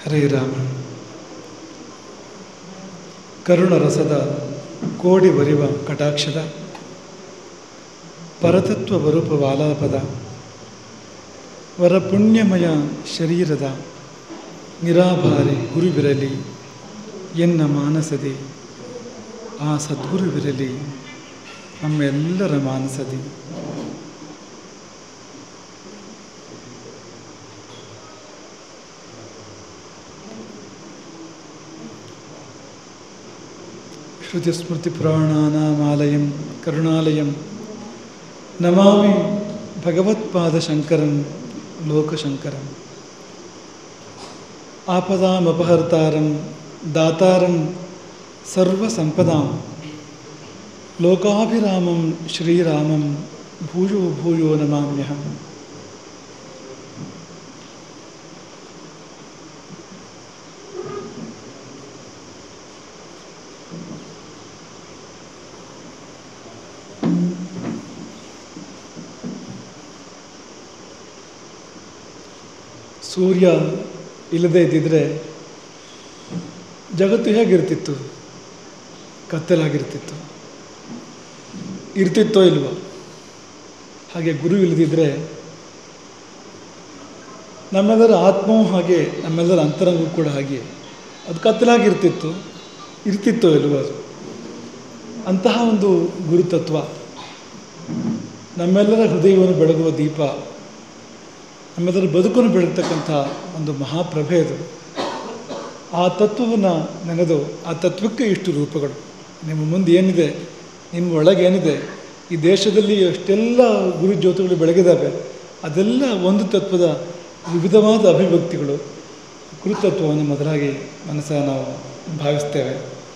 ಹರೇ ರಾಮ ಕರುಣ ರಸದ ಕೋಡಿ ಬರಿವ ಕಟಾಕ್ಷದ ಪರತತ್ವ ಬರೂಪ ವಾಲಾಪದ ವರ ಪುಣ್ಯಮಯ ಶರೀರದ ನಿರಾಭಾರಿ ಗುರುವಿರಲಿ ಎನ್ನ ಮಾನಸದಿ ಆ ಸದ್ಗುರುವಿರಲಿ ನಮ್ಮೆಲ್ಲರ ಮಾನಸದಿ श्रुतिस्मृतिपुराणानामालयं करुणालयं नमामि भगवत्पादशङ्करं लोकशङ्करम् आपदामपहर्तारं दातारं सर्वसम्पदां लोकाभिरामं श्रीरामं भूयो भूयो नमाम्यहम् ಸೂರ್ಯ ಇಲ್ಲದೆ ಇದ್ದಿದ್ರೆ ಜಗತ್ತು ಹೇಗಿರ್ತಿತ್ತು ಕತ್ತಲಾಗಿರ್ತಿತ್ತು ಇರ್ತಿತ್ತೋ ಇಲ್ವೋ ಹಾಗೆ ಗುರು ಇಲ್ಲದಿದ್ದರೆ ನಮ್ಮೆಲ್ಲರ ಆತ್ಮವೂ ಹಾಗೆ ನಮ್ಮೆಲ್ಲರ ಅಂತರಂಗವೂ ಕೂಡ ಹಾಗೆ ಅದು ಕತ್ತಲಾಗಿರ್ತಿತ್ತು ಇರ್ತಿತ್ತೋ ಇಲ್ವೋ ಅದು ಅಂತಹ ಒಂದು ಗುರುತತ್ವ ನಮ್ಮೆಲ್ಲರ ಹೃದಯವನ್ನು ಬೆಳಗುವ ದೀಪ ನಮ್ಮೆಲ್ಲರ ಬದುಕನ್ನು ಬೆಳಗ್ತಕ್ಕಂಥ ಒಂದು ಮಹಾಪ್ರಭೆ ಅದು ಆ ತತ್ವವನ್ನು ನೆನೆದು ಆ ತತ್ವಕ್ಕೆ ಇಷ್ಟು ರೂಪಗಳು ನಿಮ್ಮ ಮುಂದೆ ಏನಿದೆ ನಿಮ್ಮ ಒಳಗೆ ಏನಿದೆ ಈ ದೇಶದಲ್ಲಿ ಎಷ್ಟೆಲ್ಲ ಗುರು ಜ್ಯೋತಿಗಳು ಬೆಳಗಿದ್ದಾವೆ ಅದೆಲ್ಲ ಒಂದು ತತ್ವದ ವಿವಿಧವಾದ ಅಭಿವ್ಯಕ್ತಿಗಳು ಗುರುತತ್ವವನ್ನು ಮೊದಲಾಗಿ ಮನಸ್ಸ ನಾವು ಭಾವಿಸ್ತೇವೆ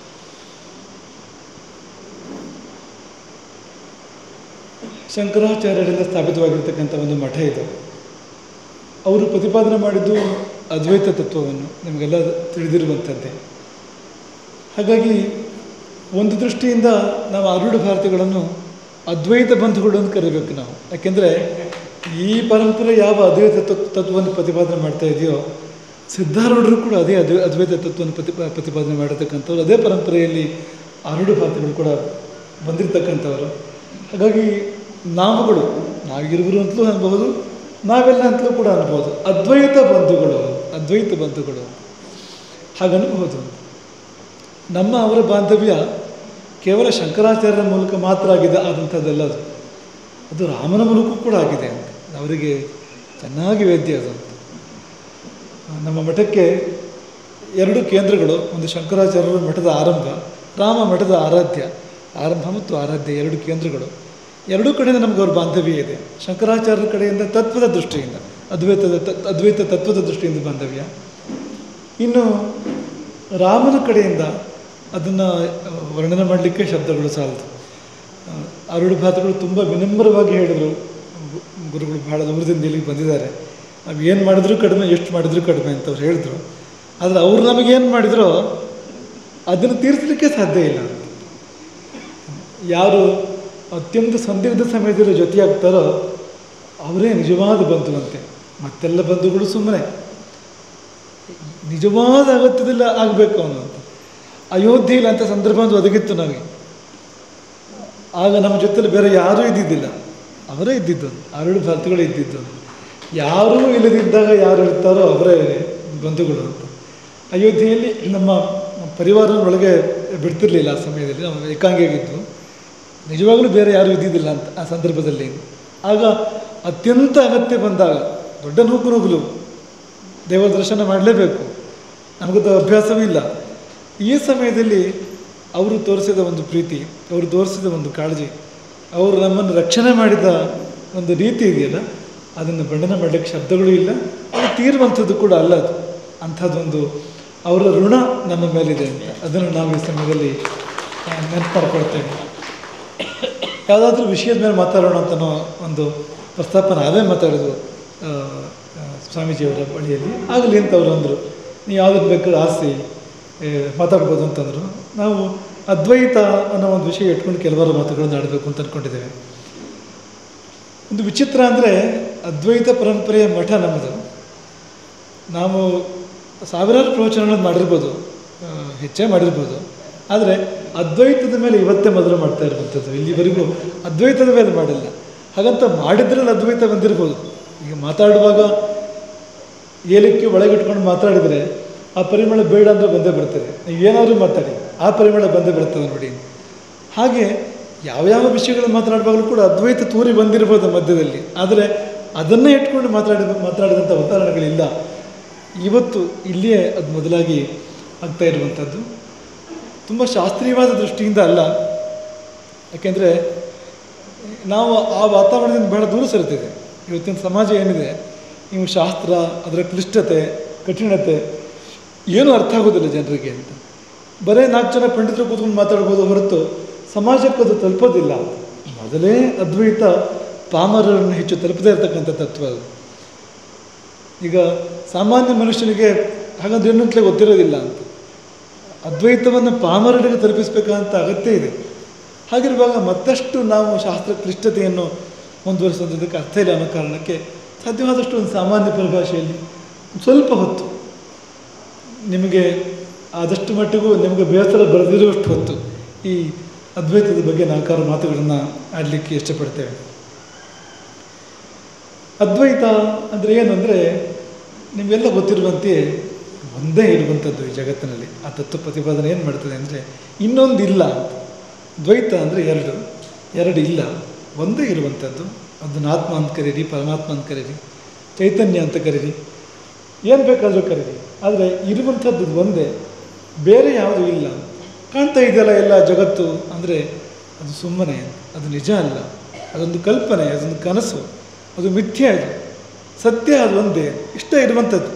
ಶಂಕರಾಚಾರ್ಯರಿಂದ ಸ್ಥಾಪಿತವಾಗಿರ್ತಕ್ಕಂಥ ಒಂದು ಮಠ ಇದೆ ಅವರು ಪ್ರತಿಪಾದನೆ ಮಾಡಿದ್ದು ಅದ್ವೈತ ತತ್ವವನ್ನು ನಿಮಗೆಲ್ಲ ತಿಳಿದಿರುವಂಥದ್ದೇ ಹಾಗಾಗಿ ಒಂದು ದೃಷ್ಟಿಯಿಂದ ನಾವು ಆರೂಢ ಭಾರತಿಗಳನ್ನು ಅದ್ವೈತ ಬಂಧುಗಳು ಅಂತ ಕರಿಬೇಕು ನಾವು ಯಾಕೆಂದರೆ ಈ ಪರಂಪರೆ ಯಾವ ಅದ್ವೈತ ತತ್ವ ತತ್ವವನ್ನು ಪ್ರತಿಪಾದನೆ ಮಾಡ್ತಾ ಇದೆಯೋ ಸಿದ್ಧಾರೂಢರು ಕೂಡ ಅದೇ ಅದ್ವೈ ಅದ್ವೈತ ತತ್ವವನ್ನು ಪ್ರತಿಪಾ ಪ್ರತಿಪಾದನೆ ಮಾಡಿರ್ತಕ್ಕಂಥವ್ರು ಅದೇ ಪರಂಪರೆಯಲ್ಲಿ ಆರೂಢ ಭಾರತಿಗಳು ಕೂಡ ಬಂದಿರತಕ್ಕಂಥವರು ಹಾಗಾಗಿ ನಾವುಗಳು ನಾವಿರುವರು ಅಂತಲೂ ಅನ್ಬಹುದು ನಾವೆಲ್ಲ ಅಂತಲೂ ಕೂಡ ಅನ್ಬೋದು ಅದ್ವೈತ ಬಂಧುಗಳು ಅದ್ವೈತ ಬಂಧುಗಳು ಹಾಗನ್ಬಹುದು ನಮ್ಮ ಅವರ ಬಾಂಧವ್ಯ ಕೇವಲ ಶಂಕರಾಚಾರ್ಯರ ಮೂಲಕ ಮಾತ್ರ ಆಗಿದೆ ಆದಂಥದ್ದಲ್ಲ ಅದು ಅದು ರಾಮನ ಮೂಲಕ ಕೂಡ ಆಗಿದೆ ಅಂತ ಅವರಿಗೆ ಚೆನ್ನಾಗಿ ವೇದ್ಯ ಅದು ಅಂತ ನಮ್ಮ ಮಠಕ್ಕೆ ಎರಡು ಕೇಂದ್ರಗಳು ಒಂದು ಶಂಕರಾಚಾರ್ಯರ ಮಠದ ಆರಂಭ ರಾಮ ಮಠದ ಆರಾಧ್ಯ ಆರಂಭ ಮತ್ತು ಆರಾಧ್ಯ ಎರಡು ಕೇಂದ್ರಗಳು ಎರಡೂ ಕಡೆಯಿಂದ ನಮ್ಗೆ ಅವ್ರ ಬಾಂಧವ್ಯ ಇದೆ ಶಂಕರಾಚಾರ್ಯರ ಕಡೆಯಿಂದ ತತ್ವದ ದೃಷ್ಟಿಯಿಂದ ಅದ್ವೈತದ ತ ಅದ್ವೈತ ತತ್ವದ ದೃಷ್ಟಿಯಿಂದ ಬಾಂಧವ್ಯ ಇನ್ನು ರಾಮನ ಕಡೆಯಿಂದ ಅದನ್ನು ವರ್ಣನೆ ಮಾಡಲಿಕ್ಕೆ ಶಬ್ದಗಳು ಸಾಲದು ಆರೂಢ ಭಾರತಗಳು ತುಂಬ ವಿನಮ್ರವಾಗಿ ಹೇಳಿದರು ಗುರುಗಳು ಬಹಳ ದೂರದಿಂದ ಇಲ್ಲಿಗೆ ಬಂದಿದ್ದಾರೆ ನಾವು ಏನು ಮಾಡಿದ್ರೂ ಕಡಿಮೆ ಎಷ್ಟು ಮಾಡಿದ್ರೂ ಕಡಿಮೆ ಅಂತ ಅವ್ರು ಹೇಳಿದ್ರು ಆದರೆ ಅವ್ರು ನಮಗೇನು ಮಾಡಿದ್ರೋ ಅದನ್ನು ತೀರಿಸಲಿಕ್ಕೆ ಸಾಧ್ಯ ಇಲ್ಲ ಯಾರು ಅತ್ಯಂತ ಸಂದಿಗ್ಧ ಸಮಯದಲ್ಲಿ ಜೊತೆಯಾಗ್ತಾರೋ ಅವರೇ ನಿಜವಾದ ಬಂಧುವಂತೆ ಮತ್ತೆಲ್ಲ ಬಂಧುಗಳು ಸುಮ್ಮನೆ ನಿಜವಾದ ಅಗತ್ಯದಲ್ಲಿ ಆಗಬೇಕು ಅವನು ಅಂತ ಅಯೋಧ್ಯೆಯಲ್ಲಿ ಅಂಥ ಸಂದರ್ಭ ಒಂದು ಒದಗಿತ್ತು ನಮಗೆ ಆಗ ನಮ್ಮ ಜೊತೆಲಿ ಬೇರೆ ಯಾರೂ ಇದ್ದಿದ್ದಿಲ್ಲ ಅವರೇ ಇದ್ದಿದ್ದು ಆರೇಳು ಭಾರತಗಳು ಇದ್ದಿದ್ದು ಯಾರೂ ಇಲ್ಲದಿದ್ದಾಗ ಯಾರು ಇರ್ತಾರೋ ಅವರೇ ಬಂಧುಗಳು ಅಂತ ಅಯೋಧ್ಯೆಯಲ್ಲಿ ನಮ್ಮ ಪರಿವಾರದೊಳಗೆ ಬಿಡ್ತಿರ್ಲಿಲ್ಲ ಆ ಸಮಯದಲ್ಲಿ ನಾವು ಏಕಾಂಗಿಯಾಗಿದ್ದು ನಿಜವಾಗಲೂ ಬೇರೆ ಯಾರೂ ಇದ್ದಿದ್ದಿಲ್ಲ ಅಂತ ಆ ಸಂದರ್ಭದಲ್ಲಿ ಆಗ ಅತ್ಯಂತ ಅಗತ್ಯ ಬಂದಾಗ ದೊಡ್ಡ ನೂಕು ನುಗ್ಗಲು ದೇವರ ದರ್ಶನ ಮಾಡಲೇಬೇಕು ನಮಗದು ಅಭ್ಯಾಸವೂ ಇಲ್ಲ ಈ ಸಮಯದಲ್ಲಿ ಅವರು ತೋರಿಸಿದ ಒಂದು ಪ್ರೀತಿ ಅವರು ತೋರಿಸಿದ ಒಂದು ಕಾಳಜಿ ಅವರು ನಮ್ಮನ್ನು ರಕ್ಷಣೆ ಮಾಡಿದ ಒಂದು ರೀತಿ ಇದೆಯಲ್ಲ ಅದನ್ನು ಬಣ್ಣನೆ ಮಾಡಲಿಕ್ಕೆ ಶಬ್ದಗಳು ಇಲ್ಲ ಅದು ತೀರುವಂಥದ್ದು ಕೂಡ ಅಲ್ಲ ಅದು ಅಂಥದ್ದೊಂದು ಅವರ ಋಣ ನಮ್ಮ ಮೇಲಿದೆ ಅಂತ ಅದನ್ನು ನಾವು ಈ ಸಮಯದಲ್ಲಿ ನೆನಪು ಮಾಡ್ಕೊಳ್ತೇವೆ ಯಾವುದಾದ್ರೂ ವಿಷಯದ ಮೇಲೆ ಮಾತಾಡೋಣ ಅಂತನೋ ಒಂದು ಪ್ರಸ್ತಾಪನ ಅವೇ ಮಾತಾಡೋದು ಸ್ವಾಮೀಜಿಯವರ ಬಳಿಯಲ್ಲಿ ಆಗಲಿ ಅಂತ ಅವರು ಅಂದರು ನೀವು ಯಾವುದಕ್ಕೆ ಬೇಕಾದ್ರೂ ಆಸ್ತಿ ಮಾತಾಡ್ಬೋದು ಅಂತಂದರು ನಾವು ಅದ್ವೈತ ಅನ್ನೋ ಒಂದು ವಿಷಯ ಇಟ್ಕೊಂಡು ಕೆಲವಾರು ಮಾತುಗಳನ್ನು ಆಡಬೇಕು ಅಂತ ಅಂದ್ಕೊಂಡಿದ್ದೇವೆ ಒಂದು ವಿಚಿತ್ರ ಅಂದರೆ ಅದ್ವೈತ ಪರಂಪರೆಯ ಮಠ ನಮ್ಮದು ನಾವು ಸಾವಿರಾರು ಪ್ರವಚನಗಳನ್ನು ಮಾಡಿರ್ಬೋದು ಆ, ಹೆಚ್ಚೇ ಮಾಡಿರ್ಬೋದು ಆದರೆ ಅದ್ವೈತದ ಮೇಲೆ ಇವತ್ತೇ ಮೊದಲು ಮಾಡ್ತಾ ಇರುವಂಥದ್ದು ಇಲ್ಲಿವರೆಗೂ ಅದ್ವೈತದ ಮೇಲೆ ಮಾಡಿಲ್ಲ ಹಾಗಂತ ಮಾಡಿದ್ರಲ್ಲಿ ಅದ್ವೈತ ಬಂದಿರ್ಬೋದು ಈಗ ಮಾತಾಡುವಾಗ ಏಲಕ್ಕಿ ಒಳಗಿಟ್ಕೊಂಡು ಮಾತಾಡಿದರೆ ಆ ಪರಿಮಳ ಬೇಡ ಅಂದರೆ ಬಂದೇ ಬರ್ತದೆ ನೀವು ಏನಾದರೂ ಮಾತಾಡಿ ಆ ಪರಿಮಳ ಬಂದೇ ಬರ್ತದೆ ನೋಡಿ ಹಾಗೆ ಯಾವ್ಯಾವ ವಿಷಯಗಳು ಮಾತನಾಡುವಾಗಲೂ ಕೂಡ ಅದ್ವೈತ ತೂರಿ ಬಂದಿರ್ಬೋದು ಮಧ್ಯದಲ್ಲಿ ಆದರೆ ಅದನ್ನೇ ಇಟ್ಕೊಂಡು ಮಾತಾಡಿದ ಮಾತಾಡಿದಂಥ ಉದಾಹರಣೆಗಳಿಲ್ಲ ಇವತ್ತು ಇಲ್ಲಿಯೇ ಅದು ಮೊದಲಾಗಿ ಆಗ್ತಾ ಇರುವಂಥದ್ದು ತುಂಬ ಶಾಸ್ತ್ರೀಯವಾದ ದೃಷ್ಟಿಯಿಂದ ಅಲ್ಲ ಯಾಕೆಂದರೆ ನಾವು ಆ ವಾತಾವರಣದಿಂದ ಬಹಳ ದೂರ ಸರಿತಿದೆ ಇವತ್ತಿನ ಸಮಾಜ ಏನಿದೆ ನೀವು ಶಾಸ್ತ್ರ ಅದರ ಕ್ಲಿಷ್ಟತೆ ಕಠಿಣತೆ ಏನೂ ಅರ್ಥ ಆಗೋದಿಲ್ಲ ಜನರಿಗೆ ಅಂತ ಬರೇ ನಾಲ್ಕು ಜನ ಪಂಡಿತರು ಕೂತ್ಕೊಂಡು ಮಾತಾಡ್ಬೋದು ಹೊರತು ಸಮಾಜಕ್ಕೆ ಅದು ತಲುಪೋದಿಲ್ಲ ಮೊದಲೇ ಅದ್ವೈತ ಪಾಮರರನ್ನು ಹೆಚ್ಚು ತಲುಪದೇ ಇರತಕ್ಕಂಥ ತತ್ವ ಅದು ಈಗ ಸಾಮಾನ್ಯ ಮನುಷ್ಯನಿಗೆ ಹಾಗಂದ್ರೆ ಏನಂತಲೇ ಗೊತ್ತಿರೋದಿಲ್ಲ ಅಂತ ಅದ್ವೈತವನ್ನು ಪಾಮರರಿಗೆ ತಲುಪಿಸಬೇಕಂತ ಅಗತ್ಯ ಇದೆ ಹಾಗಿರುವಾಗ ಮತ್ತಷ್ಟು ನಾವು ಶಾಸ್ತ್ರ ಕ್ಲಿಷ್ಟತೆಯನ್ನು ಮುಂದುವರಿಸೋದಕ್ಕೆ ಅರ್ಥ ಇಲ್ಲ ಅನ್ನೋ ಕಾರಣಕ್ಕೆ ಸಾಧ್ಯವಾದಷ್ಟು ಒಂದು ಸಾಮಾನ್ಯ ಪರಿಭಾಷೆಯಲ್ಲಿ ಸ್ವಲ್ಪ ಹೊತ್ತು ನಿಮಗೆ ಆದಷ್ಟು ಮಟ್ಟಿಗೂ ನಿಮಗೆ ಬೇಸರ ಬರೆದಿರುವಷ್ಟು ಹೊತ್ತು ಈ ಅದ್ವೈತದ ಬಗ್ಗೆ ನಾಲ್ಕಾರು ಮಾತುಗಳನ್ನು ಆಡಲಿಕ್ಕೆ ಇಷ್ಟಪಡ್ತೇವೆ ಅದ್ವೈತ ಅಂದರೆ ಏನು ಅಂದರೆ ನಿಮಗೆಲ್ಲ ಗೊತ್ತಿರುವಂತೆ ಒಂದೇ ಇರುವಂಥದ್ದು ಈ ಜಗತ್ತಿನಲ್ಲಿ ಆ ತತ್ವ ಪ್ರತಿಪಾದನೆ ಏನು ಮಾಡ್ತದೆ ಅಂದರೆ ಇನ್ನೊಂದು ಇಲ್ಲ ಅಂತ ದ್ವೈತ ಅಂದರೆ ಎರಡು ಎರಡು ಇಲ್ಲ ಒಂದೇ ಇರುವಂಥದ್ದು ಅದನ್ನು ಆತ್ಮ ಅಂತ ಕರೀರಿ ಪರಮಾತ್ಮ ಅಂತ ಕರೀರಿ ಚೈತನ್ಯ ಅಂತ ಕರೀರಿ ಏನು ಬೇಕಾದರೂ ಕರೀರಿ ಆದರೆ ಇರುವಂಥದ್ದು ಒಂದೇ ಬೇರೆ ಯಾವುದೂ ಇಲ್ಲ ಕಾಣ್ತಾ ಇದೆಯಲ್ಲ ಎಲ್ಲ ಜಗತ್ತು ಅಂದರೆ ಅದು ಸುಮ್ಮನೆ ಅದು ನಿಜ ಅಲ್ಲ ಅದೊಂದು ಕಲ್ಪನೆ ಅದೊಂದು ಕನಸು ಅದು ಮಿಥ್ಯೆ ಅದು ಸತ್ಯ ಅದು ಒಂದೇ ಇಷ್ಟ ಇರುವಂಥದ್ದು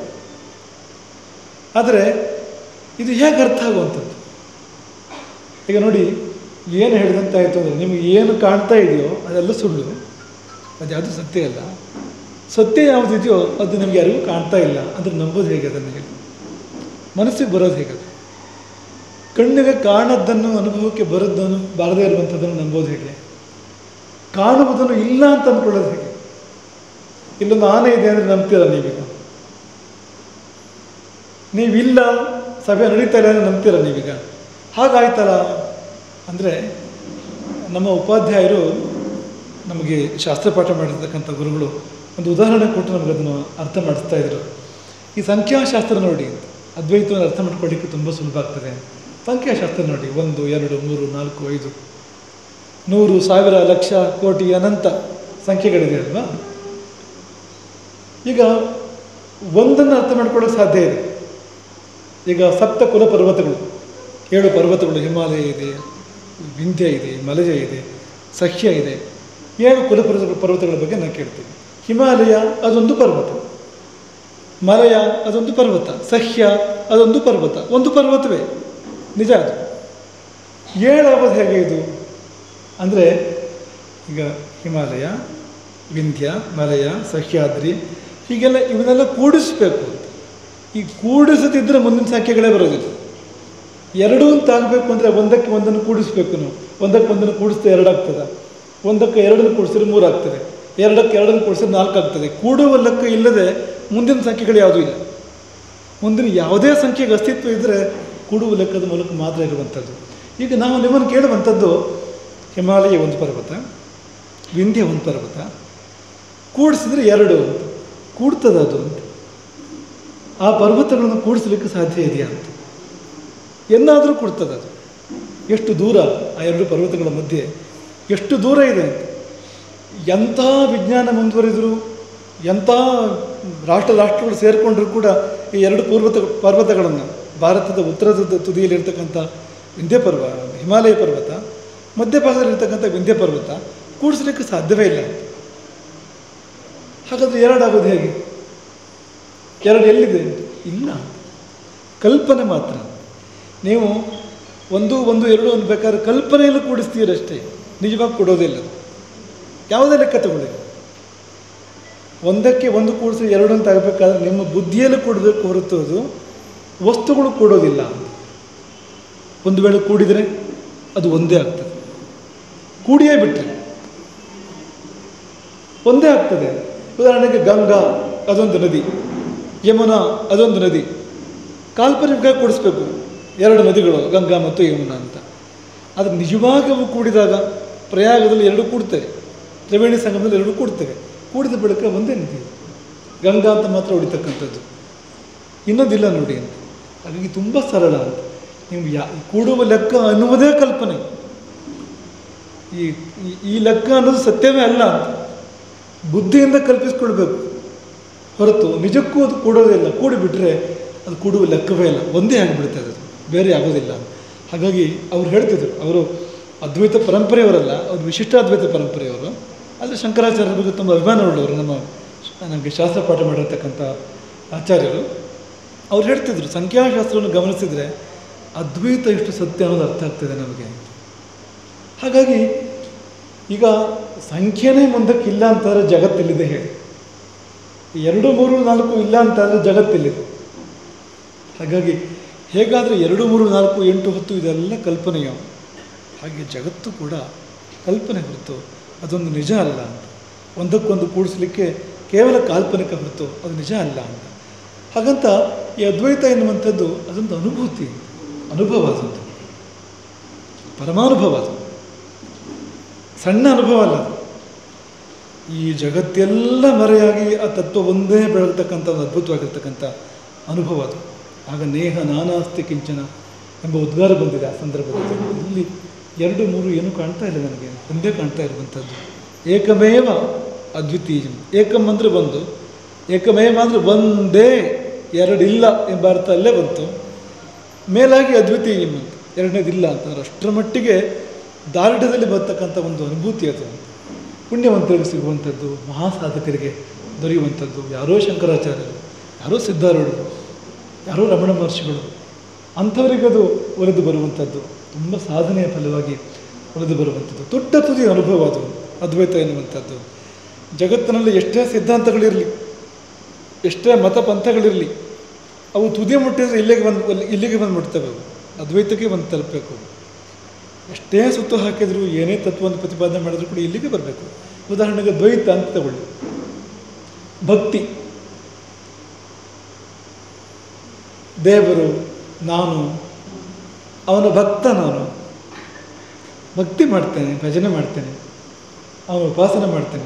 ಆದರೆ ಇದು ಹೇಗೆ ಅರ್ಥ ಆಗುವಂಥದ್ದು ಈಗ ನೋಡಿ ಏನು ಹೇಳಿದಂತಾಯಿತು ಅಂದರೆ ನಿಮಗೆ ಏನು ಕಾಣ್ತಾ ಇದೆಯೋ ಅದೆಲ್ಲ ಸುಳ್ಳು ಅದು ಯಾವುದು ಸತ್ಯ ಅಲ್ಲ ಸತ್ಯ ಯಾವುದಿದೆಯೋ ಅದು ನಿಮಗೆ ಯಾರಿಗೂ ಕಾಣ್ತಾ ಇಲ್ಲ ಅಂದರೆ ನಂಬೋದು ಹೇಗೆ ಅದನ್ನು ಹೇಳಿ ಮನಸ್ಸಿಗೆ ಬರೋದು ಹೇಗೆ ಅದು ಕಣ್ಣಿಗೆ ಕಾಣದ್ದನ್ನು ಅನುಭವಕ್ಕೆ ಬರೋದನ್ನು ಬಾರದೇ ಇರುವಂಥದ್ದನ್ನು ನಂಬೋದು ಹೇಗೆ ಕಾಣುವುದನ್ನು ಇಲ್ಲ ಅಂತ ಅಂದ್ಕೊಳ್ಳೋದು ಹೇಗೆ ಇಲ್ಲೊಂದು ಆನೆ ಇದೆ ಅಂದರೆ ನಂಬ್ತೀರ ನೀವೀಗ ನೀವಿಲ್ಲ ಸಭೆ ನಡೀತಾ ಇಲ್ಲ ಅಂದರೆ ನಂಬ್ತೀರ ನೀವೀಗ ಹಾಗಾಯ್ತಲ್ಲ ಅಂದರೆ ನಮ್ಮ ಉಪಾಧ್ಯಾಯರು ನಮಗೆ ಶಾಸ್ತ್ರಪಾಠ ಮಾಡಿರ್ತಕ್ಕಂಥ ಗುರುಗಳು ಒಂದು ಉದಾಹರಣೆ ಕೊಟ್ಟು ನಮಗೆ ಅದನ್ನು ಅರ್ಥ ಮಾಡಿಸ್ತಾ ಇದ್ರು ಈ ಸಂಖ್ಯಾಶಾಸ್ತ್ರ ನೋಡಿ ಅದ್ವೈತವನ್ನು ಅರ್ಥ ಮಾಡ್ಕೊಳ್ಳಿಕ್ಕೆ ತುಂಬ ಸುಲಭ ಆಗ್ತದೆ ಸಂಖ್ಯಾಶಾಸ್ತ್ರ ನೋಡಿ ಒಂದು ಎರಡು ಮೂರು ನಾಲ್ಕು ಐದು ನೂರು ಸಾವಿರ ಲಕ್ಷ ಕೋಟಿ ಅನಂತ ಸಂಖ್ಯೆಗಳಿದೆ ಅಲ್ವಾ ಈಗ ಒಂದನ್ನು ಅರ್ಥ ಮಾಡ್ಕೊಳ್ಳೋಕೆ ಸಾಧ್ಯ ಇದೆ ಈಗ ಸಪ್ತ ಕುಲ ಪರ್ವತಗಳು ಏಳು ಪರ್ವತಗಳು ಹಿಮಾಲಯ ಇದೆ ವಿಂಧ್ಯ ಇದೆ ಮಲಯ ಇದೆ ಸಹ್ಯ ಇದೆ ಏಳು ಕುಲ ಪರ್ವತ ಪರ್ವತಗಳ ಬಗ್ಗೆ ನಾನು ಕೇಳ್ತೀನಿ ಹಿಮಾಲಯ ಅದೊಂದು ಪರ್ವತ ಮಲಯ ಅದೊಂದು ಪರ್ವತ ಸಹ್ಯ ಅದೊಂದು ಪರ್ವತ ಒಂದು ಪರ್ವತವೇ ನಿಜ ಅದು ಏಳಾவது ಹೇಗೆ ಇದು ಅಂದರೆ ಈಗ ಹಿಮಾಲಯ ವಿಂಧ್ಯ ಮಲಯ ಸಹ್ಯಾದ್ರಿ ಹೀಗೆಲ್ಲ ಇವನ್ನೆಲ್ಲ ಕೂಡಿಸ್ಬೇಕು ಅಂತ ಈ ಕೂಡಿಸದಿದ್ದರೆ ಮುಂದಿನ ಸಂಖ್ಯೆಗಳೇ ಬರೋದಿಲ್ಲ ಎರಡು ಅಂತ ಆಗಬೇಕು ಅಂದರೆ ಒಂದಕ್ಕೆ ಒಂದನ್ನು ಕೂಡಿಸ್ಬೇಕು ನಾವು ಒಂದಕ್ಕೆ ಒಂದನ್ನು ಕೂಡಿಸಿದ್ರೆ ಎರಡಾಗ್ತದೆ ಒಂದಕ್ಕೆ ಎರಡನ್ನು ಕೂಡಿಸಿದ್ರೆ ಮೂರು ಆಗ್ತದೆ ಎರಡಕ್ಕೆ ಎರಡನ್ನು ಕೂಡಿಸಿದ್ರೆ ನಾಲ್ಕು ಆಗ್ತದೆ ಕೂಡುವ ಲೆಕ್ಕ ಇಲ್ಲದೆ ಮುಂದಿನ ಸಂಖ್ಯೆಗಳು ಯಾವುದೂ ಇಲ್ಲ ಮುಂದಿನ ಯಾವುದೇ ಸಂಖ್ಯೆಗೆ ಅಸ್ತಿತ್ವ ಇದ್ದರೆ ಕೂಡುವ ಲೆಕ್ಕದ ಮೂಲಕ ಮಾತ್ರ ಇರುವಂಥದ್ದು ಈಗ ನಾವು ನಿಮ್ಮನ್ನು ಕೇಳುವಂಥದ್ದು ಹಿಮಾಲಯ ಒಂದು ಪರ್ವತ ವಿಂಧ್ಯ ಒಂದು ಪರ್ವತ ಕೂಡಿಸಿದ್ರೆ ಎರಡು ಅಂತ ಕೂಡ್ತದ ಅದು ಅಂತ ಆ ಪರ್ವತಗಳನ್ನು ಕೂಡಿಸ್ಲಿಕ್ಕೆ ಸಾಧ್ಯ ಇದೆಯಾ ಅಂತ ಎನ್ನಾದರೂ ಕೊಡ್ತದೆ ಅದು ಎಷ್ಟು ದೂರ ಆ ಎರಡು ಪರ್ವತಗಳ ಮಧ್ಯೆ ಎಷ್ಟು ದೂರ ಇದೆ ಅಂತ ಎಂಥ ವಿಜ್ಞಾನ ಮುಂದುವರಿದರೂ ಎಂಥ ರಾಷ್ಟ್ರ ರಾಷ್ಟ್ರಗಳು ಸೇರಿಕೊಂಡ್ರೂ ಕೂಡ ಈ ಎರಡು ಪರ್ವತ ಪರ್ವತಗಳನ್ನು ಭಾರತದ ಉತ್ತರದ ತುದಿಯಲ್ಲಿರ್ತಕ್ಕಂಥ ವಿಂಧ್ಯ ಪರ್ವ ಹಿಮಾಲಯ ಪರ್ವತ ಮಧ್ಯಭಾಗದಲ್ಲಿರ್ತಕ್ಕಂಥ ವಿಂಧ್ಯ ಪರ್ವತ ಕೂಡಿಸ್ಲಿಕ್ಕೆ ಸಾಧ್ಯವೇ ಇಲ್ಲ ಹಾಗಾದರೆ ಎರಡಾಗೋದು ಹೇಗೆ ಎರಡು ಎಲ್ಲಿದೆ ಇಲ್ಲ ಕಲ್ಪನೆ ಮಾತ್ರ ನೀವು ಒಂದು ಒಂದು ಎರಡು ಅನ್ಬೇಕಾದ್ರೆ ಕಲ್ಪನೆಯನ್ನು ಕೂಡಿಸ್ತೀರಷ್ಟೇ ನಿಜವಾಗಿ ಕೊಡೋದಿಲ್ಲ ಯಾವುದೇ ಲೆಕ್ಕ ತಗೊಳ್ಳಿ ಒಂದಕ್ಕೆ ಒಂದು ಕೂಡಿಸಿ ಎರಡು ಅಂತ ಆಗಬೇಕಾದ್ರೆ ನಿಮ್ಮ ಬುದ್ಧಿಯಲ್ಲಿ ಕೊಡಬೇಕು ಹೊರತು ಅದು ವಸ್ತುಗಳು ಕೊಡೋದಿಲ್ಲ ಒಂದು ವೇಳೆ ಕೂಡಿದರೆ ಅದು ಒಂದೇ ಆಗ್ತದೆ ಕೂಡಿಯೇ ಬಿಟ್ಟರೆ ಒಂದೇ ಆಗ್ತದೆ ಉದಾಹರಣೆಗೆ ಗಂಗಾ ಅದೊಂದು ನದಿ ಯಮುನಾ ಅದೊಂದು ನದಿ ಕಾಲ್ಪನಿಕವಾಗಿ ಕೂಡಿಸ್ಬೇಕು ಎರಡು ನದಿಗಳು ಗಂಗಾ ಮತ್ತು ಯಮುನಾ ಅಂತ ಆದರೆ ನಿಜವಾಗಿ ಅವು ಕೂಡಿದಾಗ ಪ್ರಯಾಗದಲ್ಲಿ ಎರಡು ಕೂಡ್ತವೆ ತ್ರಿವೇಣಿ ಸಂಗಮದಲ್ಲಿ ಎರಡು ಕೂಡ್ತವೆ ಕೂಡಿದ ಬಳಿಕ ಒಂದೇ ನದಿ ಅದು. ಗಂಗಾ ಅಂತ ಮಾತ್ರ ಹೊಡಿತಕ್ಕಂಥದ್ದು ಇನ್ನೊಂದಿಲ್ಲ ನೋಡಿ ಅಂತ ಹಾಗಾಗಿ ತುಂಬ ಸರಳ ಅಂತ ನೀವು ಯಾ ಕೂಡುವ ಲೆಕ್ಕ ಅನ್ನುವುದೇ ಕಲ್ಪನೆ ಈ ಈ- ಈ ಲೆಕ್ಕ ಅನ್ನೋದು ಸತ್ಯವೇ ಅಲ್ಲ ಅಂತ ಬುದ್ಧಿಯಿಂದ ಕಲ್ಪಿಸ್ಕೊಳ್ಬೇಕು ಹೊರತು ನಿಜಕ್ಕೂ ಅದು ಕೂಡೋದೇ ಇಲ್ಲ ಕೂಡಿಬಿಟ್ರೆ ಅದು ಕೂಡುವ ಲೆಕ್ಕವೇ ಇಲ್ಲ ಒಂದೇ ಆಗಿಬಿಡ್ತದೆ ಅದು ಬೇರೆ ಆಗೋದಿಲ್ಲ ಹಾಗಾಗಿ ಅವ್ರು ಹೇಳ್ತಿದ್ರು ಅವರು ಅದ್ವೈತ ಪರಂಪರೆಯವರಲ್ಲ ಅವರು ವಿಶಿಷ್ಟಾದ್ವೈತ ಪರಂಪರೆಯವರು ಆದರೆ ಶಂಕರಾಚಾರ್ಯರ ಬಗ್ಗೆ ತುಂಬ ಅಭಿಮಾನ ಉಳ್ಳವರು ನಮ್ಮ ನಮಗೆ ಶಾಸ್ತ್ರ ಪಾಠ ಮಾಡಿರ್ತಕ್ಕಂಥ ಆಚಾರ್ಯರು ಅವ್ರು ಹೇಳ್ತಿದ್ರು ಸಂಖ್ಯಾಶಾಸ್ತ್ರವನ್ನು ಗಮನಿಸಿದರೆ ಅದ್ವೈತ ಎಷ್ಟು ಸತ್ಯ ಅನ್ನೋದು ಅರ್ಥ ಆಗ್ತದೆ ನಮಗೆ ಹಾಗಾಗಿ ಈಗ ಸಂಖ್ಯೆನೇ ಮುಂದಕ್ಕಿಲ್ಲ ಅಂತಾದ್ರೆ ಜಗತ್ತಿಲ್ಲಿದೆ ಹೇಳಿ ಎರಡು ಮೂರು ನಾಲ್ಕು ಇಲ್ಲ ಅಂತಾದರೆ ಜಗತ್ತಿಲ್ಲಿದೆ ಹಾಗಾಗಿ ಹೇಗಾದರೆ ಎರಡು ಮೂರು ನಾಲ್ಕು ಎಂಟು ಹತ್ತು ಇದೆಲ್ಲ ಕಲ್ಪನೆಯೋ ಹಾಗೆ ಜಗತ್ತು ಕೂಡ ಕಲ್ಪನೆ ಹೊರತು ಅದೊಂದು ನಿಜ ಅಲ್ಲ ಅಂತ ಒಂದಕ್ಕೊಂದು ಕೂಡಿಸ್ಲಿಕ್ಕೆ ಕೇವಲ ಕಾಲ್ಪನಿಕ ಹೊರತು ಅದು ನಿಜ ಅಲ್ಲ ಅಂತ ಹಾಗಂತ ಈ ಅದ್ವೈತ ಎನ್ನುವಂಥದ್ದು ಅದೊಂದು ಅನುಭೂತಿ ಅನುಭವ ಅದೊಂದು ಪರಮಾನುಭವ ಅದು ಸಣ್ಣ ಅನುಭವ ಅಲ್ಲ ಅದು ಈ ಜಗತ್ತೆಲ್ಲ ಮರೆಯಾಗಿ ಆ ತತ್ವ ಒಂದೇ ಬೆಳಗ್ತಕ್ಕಂಥ ಒಂದು ಅದ್ಭುತವಾಗಿರ್ತಕ್ಕಂಥ ಅನುಭವ ಅದು ಆಗ ನೇಹ ನಾನಾಸ್ತಿ ಕಿಂಚನ ಎಂಬ ಉದ್ಗಾರ ಬಂದಿದೆ ಆ ಸಂದರ್ಭದಲ್ಲಿ ಇಲ್ಲಿ ಎರಡು ಮೂರು ಏನೂ ಕಾಣ್ತಾ ಇಲ್ಲ ನನಗೆ ಒಂದೇ ಕಾಣ್ತಾ ಇರುವಂಥದ್ದು ಏಕಮೇವ ಅದ್ವಿತೀಯ ಏಕಂ ಅಂದರೆ ಒಂದು ಏಕಮೇವ ಅಂದರೆ ಒಂದೇ ಎರಡಿಲ್ಲ ಎಂಬ ಅರ್ಥ ಅಲ್ಲೇ ಬಂತು ಮೇಲಾಗಿ ಅದ್ವಿತೀಯಂ ಅಂತ ಎರಡನೇದಿಲ್ಲ ಅಂತಂದ್ರೆ ಅಷ್ಟರ ಮಟ್ಟಿಗೆ ದಾರ್ಢ್ಯದಲ್ಲಿ ಬರ್ತಕ್ಕಂಥ ಒಂದು ಅನುಭೂತಿ ಅದು ಪುಣ್ಯವಂತರಿಗೆ ಸಿಗುವಂಥದ್ದು ಮಹಾಸಾಧಕರಿಗೆ ದೊರೆಯುವಂಥದ್ದು ಯಾರೋ ಶಂಕರಾಚಾರ್ಯರು ಯಾರೋ ಸಿದ್ಧಾರೂಢರು ಯಾರೋ ರಮಣ ಮಹರ್ಷಿಗಳು ಅಂಥವರಿಗೆ ಅದು ಒಲಿದು ಬರುವಂಥದ್ದು ತುಂಬ ಸಾಧನೆಯ ಫಲವಾಗಿ ಒಲಿದು ಬರುವಂಥದ್ದು ದೊಡ್ಡ ತುದಿ ಅನುಭವ ಅದು ಅದ್ವೈತ ಎನ್ನುವಂಥದ್ದು ಜಗತ್ತಿನಲ್ಲಿ ಎಷ್ಟೇ ಸಿದ್ಧಾಂತಗಳಿರಲಿ ಎಷ್ಟೇ ಮತ ಪಂಥಗಳಿರಲಿ ಅವು ತುದಿ ಮುಟ್ಟಿದ್ರೆ ಇಲ್ಲಿಗೆ ಬಂದು ಇಲ್ಲಿಗೆ ಬಂದು ಮುಟ್ತವೆ ಅವು ಅದ್ವೈತಕ್ಕೆ ಬಂದು ತಲುಪಬೇಕು ಎಷ್ಟೇ ಸುತ್ತು ಹಾಕಿದ್ರು ಏನೇ ತತ್ವವನ್ನು ಪ್ರತಿಪಾದನೆ ಮಾಡಿದ್ರು ಕೂಡ ಇಲ್ಲಿಗೆ ಬರಬೇಕು ಉದಾಹರಣೆಗೆ ದ್ವೈತ ಅಂತ ತಗೊಳ್ಳಿ ಭಕ್ತಿ ದೇವರು ನಾನು ಅವನ ಭಕ್ತ ನಾನು ಭಕ್ತಿ ಮಾಡ್ತೇನೆ ಭಜನೆ ಮಾಡ್ತೇನೆ ಅವನ ಉಪಾಸನೆ ಮಾಡ್ತೇನೆ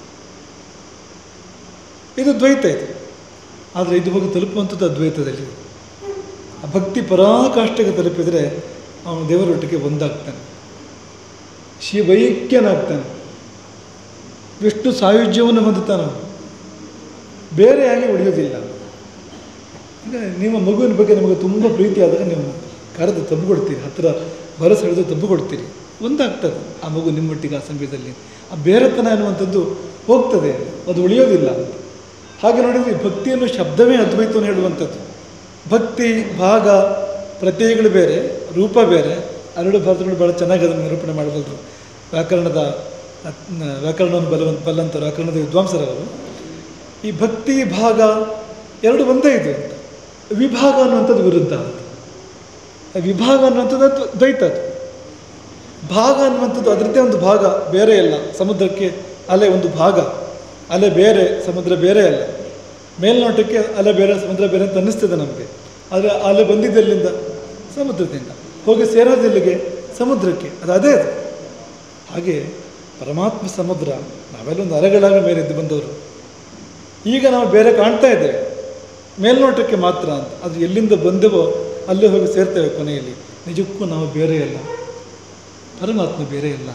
ಇದು ದ್ವೈತ ಇದು ಆದರೆ ಇದು ಹೋಗಿ ತಲುಪುವಂಥದ್ದು ಅದ್ವೈತದಲ್ಲಿ ಆ ಭಕ್ತಿ ಪರಾಕಾಷ್ಠೆಗೆ ತಲುಪಿದರೆ ಅವನು ದೇವರೊಟ್ಟಿಗೆ ಒಂದಾಗ್ತಾನೆ ಶಿವೈಕ್ಯನಾಗ್ತಾನೆ ವಿಷ್ಣು ಸಾಯುಜ್ಯವನ್ನು ಹೊಂದುತ್ತಾನೆ ಅವನು ಬೇರೆಯಾಗಿ ಉಳಿಯೋದಿಲ್ಲ ಈಗ ನಿಮ್ಮ ಮಗುವಿನ ಬಗ್ಗೆ ನಿಮಗೆ ತುಂಬ ಪ್ರೀತಿ ಆದಾಗ ನೀವು ಕರೆದು ತಬ್ಬಿಕೊಡ್ತೀರಿ ಹತ್ತಿರ ಬರಸ್ ಹಿಡಿದು ತಬ್ಬಿಕೊಡ್ತೀರಿ ಒಂದಾಗ್ತದೆ ಆ ಮಗು ನಿಮ್ಮೊಟ್ಟಿಗೆ ಆ ಸಮಯದಲ್ಲಿ ಆ ಬೇರೆತನ ಅನ್ನುವಂಥದ್ದು ಹೋಗ್ತದೆ ಅದು ಉಳಿಯೋದಿಲ್ಲ ಅಂತ ಹಾಗೆ ನೋಡಿದರೆ ಈ ಭಕ್ತಿಯನ್ನು ಶಬ್ದವೇ ಅದ್ವೈತವನ್ನು ಹೇಳುವಂಥದ್ದು ಭಕ್ತಿ ಭಾಗ ಪ್ರತ್ಯಯಗಳು ಬೇರೆ ರೂಪ ಬೇರೆ ಎರಡು ಭಾರತಗಳು ಭಾಳ ಚೆನ್ನಾಗಿ ಅದನ್ನು ನಿರೂಪಣೆ ಮಾಡಬಲ್ಲರು ವ್ಯಾಕರಣದ ಅತ್ನ- ವ್ಯಾಕರಣವನ್ನು ಬಲವಂತ ಬಲ್ಲಂತ ವ್ಯಾಕರಣದ ವಿದ್ವಾಂಸರವರು ಈ ಭಕ್ತಿ ಭಾಗ ಎರಡು ಒಂದೇ ಇದೆ ಅಂತ ವಿಭಾಗ ಅನ್ನುವಂಥದ್ದು ವಿರುದ್ಧ ಅಂತ ಆ ವಿಭಾಗ ಅನ್ನುವಂಥದ್ದು ಅದು ದ್ವೈತ ಅದು ಭಾಗ ಅನ್ನುವಂಥದ್ದು ಅದರದ್ದೇ ಒಂದು ಭಾಗ ಬೇರೆ ಅಲ್ಲ ಸಮುದ್ರಕ್ಕೆ ಅಲೆ ಒಂದು ಭಾಗ ಅಲೆ ಬೇರೆ ಸಮುದ್ರ ಬೇರೆ ಅಲ್ಲ ಮೇಲ್ನೋಟಕ್ಕೆ ಅಲೆ ಬೇರೆ ಸಮುದ್ರ ಬೇರೆ ಅಂತ ಅನ್ನಿಸ್ತದೆ ನಮಗೆ ಆದರೆ ಆ ಅಲೆ ಬಂದಿದ್ದೆಲ್ಲಿಂದ ಸಮುದ್ರದಿಂದ ಹೋಗಿ ಸೇರೋದೆಲ್ಲಿಗೆ ಸಮುದ್ರಕ್ಕೆ ಅದು ಅದೇ ಅದು ಹಾಗೆ ಪರಮಾತ್ಮ ಸಮುದ್ರ ನಾವೆಲ್ಲ ಒಂದು ಅಲೆಗಳಾಗ ಮೇಲೆ ಎದ್ದು ಬಂದವರು ಈಗ ನಾವು ಬೇರೆ ಕಾಣ್ತಾ ಇದ್ದೇವೆ ಮೇಲ್ನೋಟಕ್ಕೆ ಮಾತ್ರ ಅಂತ ಅದು ಎಲ್ಲಿಂದ ಬಂದೆವೋ ಅಲ್ಲೇ ಹೋಗಿ ಸೇರ್ತೇವೆ ಕೊನೆಯಲ್ಲಿ ನಿಜಕ್ಕೂ ನಾವು ಬೇರೆ ಅಲ್ಲ ಪರಮಾತ್ಮ ಬೇರೆ ಅಲ್ಲ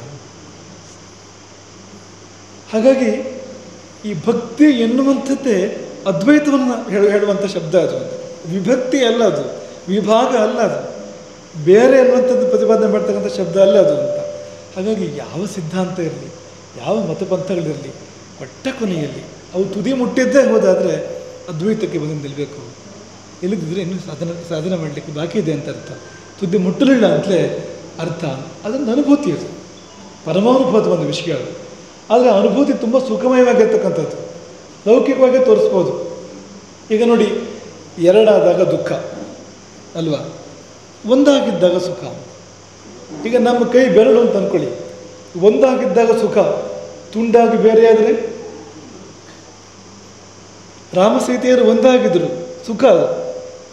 ಹಾಗಾಗಿ ಈ ಭಕ್ತಿ ಎನ್ನುವಂಥದ್ದೇ ಅದ್ವೈತವನ್ನು ಹೇಳು ಹೇಳುವಂಥ ಶಬ್ದ ಅದು ವಿಭಕ್ತಿ ಅಲ್ಲ ಅದು ವಿಭಾಗ ಅಲ್ಲ ಅದು ಬೇರೆ ಅನ್ನುವಂಥದ್ದು ಪ್ರತಿಪಾದನೆ ಮಾಡ್ತಕ್ಕಂಥ ಶಬ್ದ ಅಲ್ಲ ಅದು ಅಂತ ಹಾಗಾಗಿ ಯಾವ ಸಿದ್ಧಾಂತ ಇರಲಿ ಯಾವ ಮತಪಂಥಗಳಿರಲಿ ಕೊಟ್ಟ ಕೊನೆಯಲ್ಲಿ ಅವು ತುದಿ ಮುಟ್ಟಿದ್ದೇ ಹೋದಾದರೆ ಅದ್ವೈತಕ್ಕೆ ಬಂದು ನಿಲ್ಲಬೇಕು ಇಲ್ಲದಿದ್ದರೆ ಇನ್ನೂ ಸಾಧನೆ ಸಾಧನೆ ಮಾಡಲಿಕ್ಕೆ ಬಾಕಿ ಇದೆ ಅಂತ ಅರ್ಥ ತುದಿ ಮುಟ್ಟಲಿಲ್ಲ ಅಂತಲೇ ಅರ್ಥ ಅದೊಂದು ಅನುಭೂತಿ ಅದು ಪರಮಾನುಭವದ ಒಂದು ವಿಷಯ ಅದು ಆದರೆ ಅನುಭೂತಿ ತುಂಬ ಸುಖಮಯವಾಗಿರ್ತಕ್ಕಂಥದ್ದು ಲೌಕಿಕವಾಗಿ ತೋರಿಸ್ಬೋದು ಈಗ ನೋಡಿ ಎರಡಾದಾಗ ದುಃಖ ಅಲ್ವಾ ಒಂದಾಗಿದ್ದಾಗ ಸುಖ ಈಗ ನಮ್ಮ ಕೈ ಬೆರಳು ಅಂತ ಅಂದ್ಕೊಳ್ಳಿ ಒಂದಾಗಿದ್ದಾಗ ಸುಖ ತುಂಡಾಗಿ ಬೇರೆಯಾದರೆ ರಾಮ ಸೀತೆಯರು ಒಂದಾಗಿದ್ದರು ಸುಖ ಅದು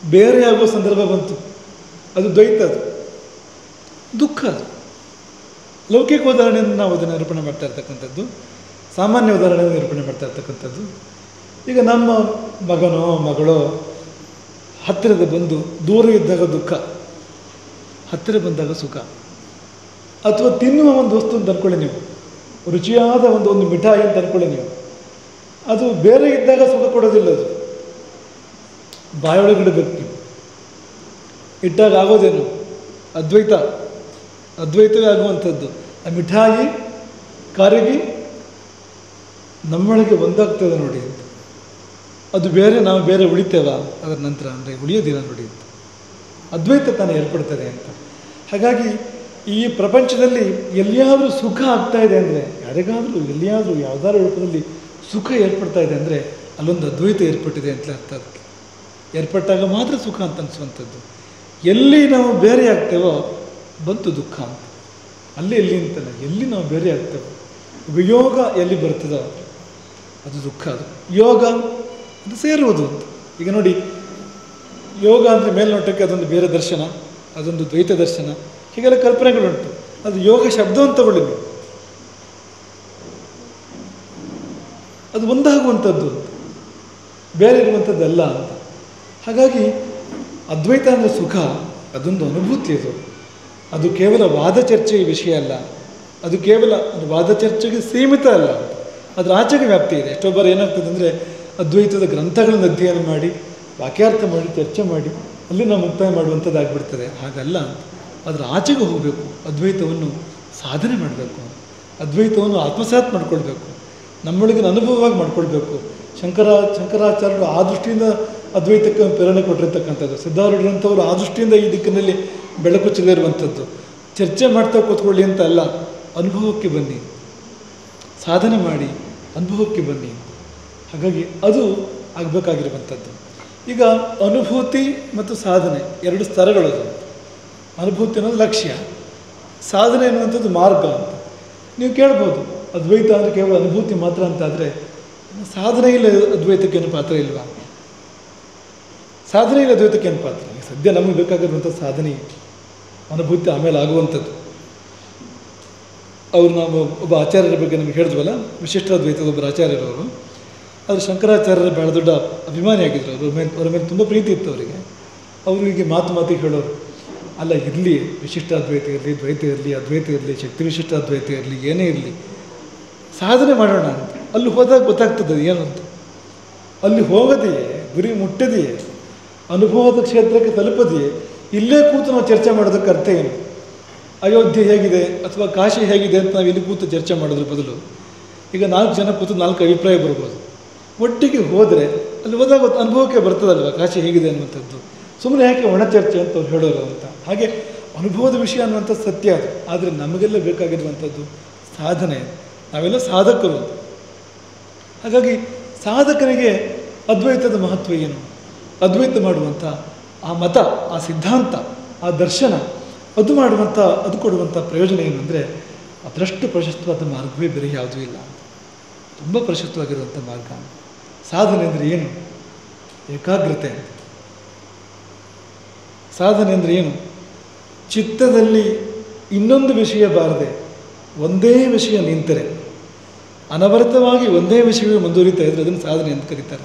ಬೇರೆಯಾಗುವ ಸಂದರ್ಭ ಬಂತು ಅದು ದ್ವೈತ ಅದು ದುಃಖ ಅದು ಲೌಕಿಕ ಉದಾಹರಣೆಯನ್ನು ನಾವು ಅದನ್ನು ನಿರೂಪಣೆ ಮಾಡ್ತಾ ಇರ್ತಕ್ಕಂಥದ್ದು ಸಾಮಾನ್ಯ ಉದಾಹರಣೆಯನ್ನು ನಿರೂಪಣೆ ಮಾಡ್ತಾ ಇರ್ತಕ್ಕಂಥದ್ದು ಈಗ ನಮ್ಮ ಮಗನೋ ಮಗಳೋ ಹತ್ತಿರದ ಬಂದು ದೂರ ಇದ್ದಾಗ ದುಃಖ ಹತ್ತಿರ ಬಂದಾಗ ಸುಖ ಅಥವಾ ತಿನ್ನುವ ಒಂದು ವಸ್ತು ಅಂತ ಅಂದ್ಕೊಳ್ಳಿ ನೀವು ರುಚಿಯಾದ ಒಂದು ಒಂದು ಮಿಠಾಯಿ ಅಂತ ಅಂದ್ಕೊಳ್ಳಿ ನೀವು ಅದು ಬೇರೆ ಇದ್ದಾಗ ಸುಖ ಕೊಡೋದಿಲ್ಲ ಅದು ಬಾಯೊಳಗಿಡಬೇಕು ನೀವು ಇಟ್ಟಾಗ ಆಗೋದೇನು ಅದ್ವೈತ ಅದ್ವೈತವೇ ಆಗುವಂಥದ್ದು ಆ ಮಿಠಾಯಿ ಕಾರಿಗೆ ನಮ್ಮೊಳಗೆ ಒಂದಾಗ್ತದೆ ನೋಡಿ ಅಂತ ಅದು ಬೇರೆ ನಾವು ಬೇರೆ ಉಳಿತೇವ ಅದರ ನಂತರ ಅಂದರೆ ಉಳಿಯೋದಿಲ್ಲ ನೋಡಿ ಅಂತ ಅದ್ವೈತ ತಾನೇ ಏರ್ಪಡ್ತದೆ ಅಂತ ಹಾಗಾಗಿ ಈ ಪ್ರಪಂಚದಲ್ಲಿ ಎಲ್ಲಿಯಾದರೂ ಸುಖ ಆಗ್ತಾ ಇದೆ ಅಂದರೆ ಯಾರಿಗಾದರೂ ಎಲ್ಲಿಯಾದರೂ ಯಾವುದಾದ್ರೂ ರೂಪದಲ್ಲಿ ಸುಖ ಏರ್ಪಡ್ತಾ ಇದೆ ಅಂದರೆ ಅಲ್ಲೊಂದು ಅದ್ವೈತ ಏರ್ಪಟ್ಟಿದೆ ಅಂತ ಅರ್ಥ ಅದಕ್ಕೆ ಏರ್ಪಟ್ಟಾಗ ಮಾತ್ರ ಸುಖ ಅಂತ ಅನಿಸುವಂಥದ್ದು ಎಲ್ಲಿ ನಾವು ಬೇರೆ ಆಗ್ತೇವೋ ಬಂತು ದುಃಖ ಅಂತ ಅಲ್ಲಿ ಎಲ್ಲಿ ಅಂತಲ್ಲ ಎಲ್ಲಿ ನಾವು ಬೇರೆ ಆಗ್ತೇವೋ ವಿಯೋಗ ಎಲ್ಲಿ ಬರ್ತದೋ ಅದು ದುಃಖ ಅದು ಯೋಗ ಅದು ಸೇರುವುದು ಅಂತ ಈಗ ನೋಡಿ ಯೋಗ ಅಂದರೆ ಮೇಲ್ನೋಟಕ್ಕೆ ಅದೊಂದು ಬೇರೆ ದರ್ಶನ ಅದೊಂದು ದ್ವೈತ ದರ್ಶನ ಹೀಗೆಲ್ಲ ಕಲ್ಪನೆಗಳುಂಟು ಅದು ಯೋಗ ಶಬ್ದವನ್ನು ತಗೊಳ್ಳಿ ನೀವು ಅದು ಒಂದಾಗುವಂಥದ್ದು ಅಂತ ಬೇರೆ ಇರುವಂಥದ್ದಲ್ಲ ಅಂತ ಹಾಗಾಗಿ ಅದ್ವೈತ ಅಂದರೆ ಸುಖ ಅದೊಂದು ಅನುಭೂತಿ ಅದು ಅದು ಕೇವಲ ವಾದ ಚರ್ಚೆಯ ವಿಷಯ ಅಲ್ಲ ಅದು ಕೇವಲ ಅದು ವಾದ ಚರ್ಚೆಗೆ ಸೀಮಿತ ಅಲ್ಲ ಅದರ ಆಚೆಗೆ ವ್ಯಾಪ್ತಿ ಇದೆ ಎಷ್ಟೋ ಬಾರಿ ಏನಾಗ್ತದೆ ಅಂದರೆ ಅದ್ವೈತದ ಗ್ರಂಥಗಳನ್ನು ಅಧ್ಯಯನ ಮಾಡಿ ವಾಕ್ಯಾರ್ಥ ಮಾಡಿ ಚರ್ಚೆ ಮಾಡಿ ಅಲ್ಲಿ ನಾವು ಮುಕ್ತಾಯ ಮಾಡುವಂಥದ್ದಾಗ್ಬಿಡ್ತದೆ ಹಾಗಲ್ಲ ಅದರ ಆಚೆಗೆ ಹೋಗಬೇಕು ಅದ್ವೈತವನ್ನು ಸಾಧನೆ ಮಾಡಬೇಕು ಅದ್ವೈತವನ್ನು ಆತ್ಮಸಾತ್ ಮಾಡ್ಕೊಳ್ಬೇಕು ನಮ್ಮೊಳಗಿನ ಅನುಭವವಾಗಿ ಮಾಡ್ಕೊಳ್ಬೇಕು ಶಂಕರ ಶಂಕರಾಚಾರ್ಯರು ಆ ದೃಷ್ಟಿಯಿಂದ ಅದ್ವೈತಕ್ಕೆ ಪ್ರೇರಣೆ ಕೊಟ್ಟಿರ್ತಕ್ಕಂಥದ್ದು ಸಿದ್ಧಾರೂಢರಂಥವ್ರು ಆ ದೃಷ್ಟಿಯಿಂದ ಈ ದಿಕ್ಕಿನಲ್ಲಿ ಬೆಳಕು ಚೆಲ್ಲಿರುವಂಥದ್ದು ಚರ್ಚೆ ಮಾಡ್ತಾ ಕೂತ್ಕೊಳ್ಳಿ ಅಂತ ಅಲ್ಲ ಅನುಭವಕ್ಕೆ ಬನ್ನಿ ಸಾಧನೆ ಮಾಡಿ ಅನುಭವಕ್ಕೆ ಬನ್ನಿ ಹಾಗಾಗಿ ಅದು ಆಗಬೇಕಾಗಿರುವಂಥದ್ದು ಈಗ ಅನುಭೂತಿ ಮತ್ತು ಸಾಧನೆ ಎರಡು ಸ್ತರಗಳದು ಅನುಭೂತಿ ಅನ್ನೋದು ಲಕ್ಷ್ಯ ಸಾಧನೆ ಅನ್ನುವಂಥದ್ದು ಮಾರ್ಗ ಅಂತ ನೀವು ಕೇಳ್ಬೋದು ಅದ್ವೈತ ಅಂದರೆ ಕೇವಲ ಅನುಭೂತಿ ಮಾತ್ರ ಅಂತಾದರೆ ಸಾಧನೆಯಲ್ಲಿ ಅದ್ವೈತಕ್ಕೆ ಏನು ಪಾತ್ರ ಇಲ್ವಾ ಸಾಧನೆಯಲ್ಲಿ ಅದ್ವೈತಕ್ಕೆ ಏನು ಪಾತ್ರ ಈಗ ಸದ್ಯ ನಮಗೆ ಬೇಕಾಗಿರುವಂಥ ಸಾಧನೆ ಅನುಭೂತಿ ಆಮೇಲೆ ಆಗುವಂಥದ್ದು ಅವರು ನಾವು ಒಬ್ಬ ಆಚಾರ್ಯರ ಬಗ್ಗೆ ನಮಗೆ ಹೇಳಿದ್ವಲ್ಲ ವಿಶಿಷ್ಟ ಅದ್ವೈತದ ಒಬ್ಬರು ಆಚಾರ್ಯರವರು ಅವರು ಶಂಕರಾಚಾರ್ಯರ ಭಾಳ ದೊಡ್ಡ ಅಭಿಮಾನಿಯಾಗಿದ್ದರು ಅವ್ರ ಮೇಲೆ ಅವರ ಮೇಲೆ ತುಂಬ ಪ್ರೀತಿ ಇತ್ತು ಅವರಿಗೆ ಅವರು ಹೀಗೆ ಮಾತು ಮಾತಿಗೆ ಹೇಳೋರು ಅಲ್ಲ ಇರಲಿ ವಿಶಿಷ್ಟ ಅದ್ವೈತ ಇರಲಿ ದ್ವೈತ ಇರಲಿ ಅದ್ವೈತ ಇರಲಿ ಶಕ್ತಿ ವಿಶಿಷ್ಟ ಅದ್ವೈತ ಇರಲಿ ಏನೇ ಇರಲಿ ಸಾಧನೆ ಮಾಡೋಣ ಅಂತ ಅಲ್ಲಿ ಹೋದಾಗ ಗೊತ್ತಾಗ್ತದೆ ಅದು ಏನು ಅಂತ ಅಲ್ಲಿ ಹೋಗದೆಯೇ ಗುರಿ ಮುಟ್ಟದೆಯೇ ಅನುಭವದ ಕ್ಷೇತ್ರಕ್ಕೆ ತಲುಪದೆಯೇ ಇಲ್ಲೇ ಕೂತು ನಾವು ಚರ್ಚೆ ಮಾಡೋದಕ್ಕೆ ಅರ್ಥ ಏನು ಅಯೋಧ್ಯೆ ಹೇಗಿದೆ ಅಥವಾ ಕಾಶಿ ಹೇಗಿದೆ ಅಂತ ನಾವು ಇಲ್ಲಿ ಕೂತು ಚರ್ಚೆ ಮಾಡೋದ್ರ ಬದಲು ಈಗ ನಾಲ್ಕು ಜನ ಕೂತು ನಾಲ್ಕು ಅಭಿಪ್ರಾಯ ಬರ್ಬೋದು ಒಟ್ಟಿಗೆ ಹೋದರೆ ಅಲ್ಲಿ ಹೋದಾಗ ಗೊತ್ತು ಅನುಭವಕ್ಕೆ ಬರ್ತದಲ್ವ ಕಾಶಿ ಹೇಗಿದೆ ಅನ್ನುವಂಥದ್ದು ಸುಮ್ಮನೆ ಯಾಕೆ ಒಣ ಚರ್ಚೆ ಅಂತ ಅವ್ರು ಹೇಳೋರು ಅಂತ ಹಾಗೆ ಅನುಭವದ ವಿಷಯ ಅನ್ನುವಂಥ ಸತ್ಯ ಅದು ಆದರೆ ನಮಗೆಲ್ಲ ಬೇಕಾಗಿರುವಂಥದ್ದು ಸಾಧನೆ ನಾವೆಲ್ಲ ಸಾಧಕರು ಅಂತ ಹಾಗಾಗಿ ಸಾಧಕನಿಗೆ ಅದ್ವೈತದ ಮಹತ್ವ ಏನು ಅದ್ವೈತ ಮಾಡುವಂಥ ಆ ಮತ ಆ ಸಿದ್ಧಾಂತ ಆ ದರ್ಶನ ಅದು ಮಾಡುವಂಥ ಅದು ಕೊಡುವಂಥ ಪ್ರಯೋಜನ ಏನು ಅಂದರೆ ಅದರಷ್ಟು ಪ್ರಶಸ್ತವಾದ ಮಾರ್ಗವೇ ಬೇರೆ ಯಾವುದೂ ಇಲ್ಲ ತುಂಬ ಪ್ರಶಸ್ತವಾಗಿರುವಂಥ ಮಾರ್ಗ ಸಾಧನೆ ಅಂದರೆ ಏನು ಏಕಾಗ್ರತೆ ಅಂತ ಸಾಧನೆ ಅಂದರೆ ಏನು ಚಿತ್ತದಲ್ಲಿ ಇನ್ನೊಂದು ವಿಷಯ ಬಾರದೆ ಒಂದೇ ವಿಷಯ ನಿಂತರೆ ಅನವರತವಾಗಿ ಒಂದೇ ವಿಷಯವೇ ಮುಂದುವರಿತಾ ಇದ್ರೆ ಅದನ್ನು ಸಾಧನೆ ಅಂತ ಕರೀತಾರೆ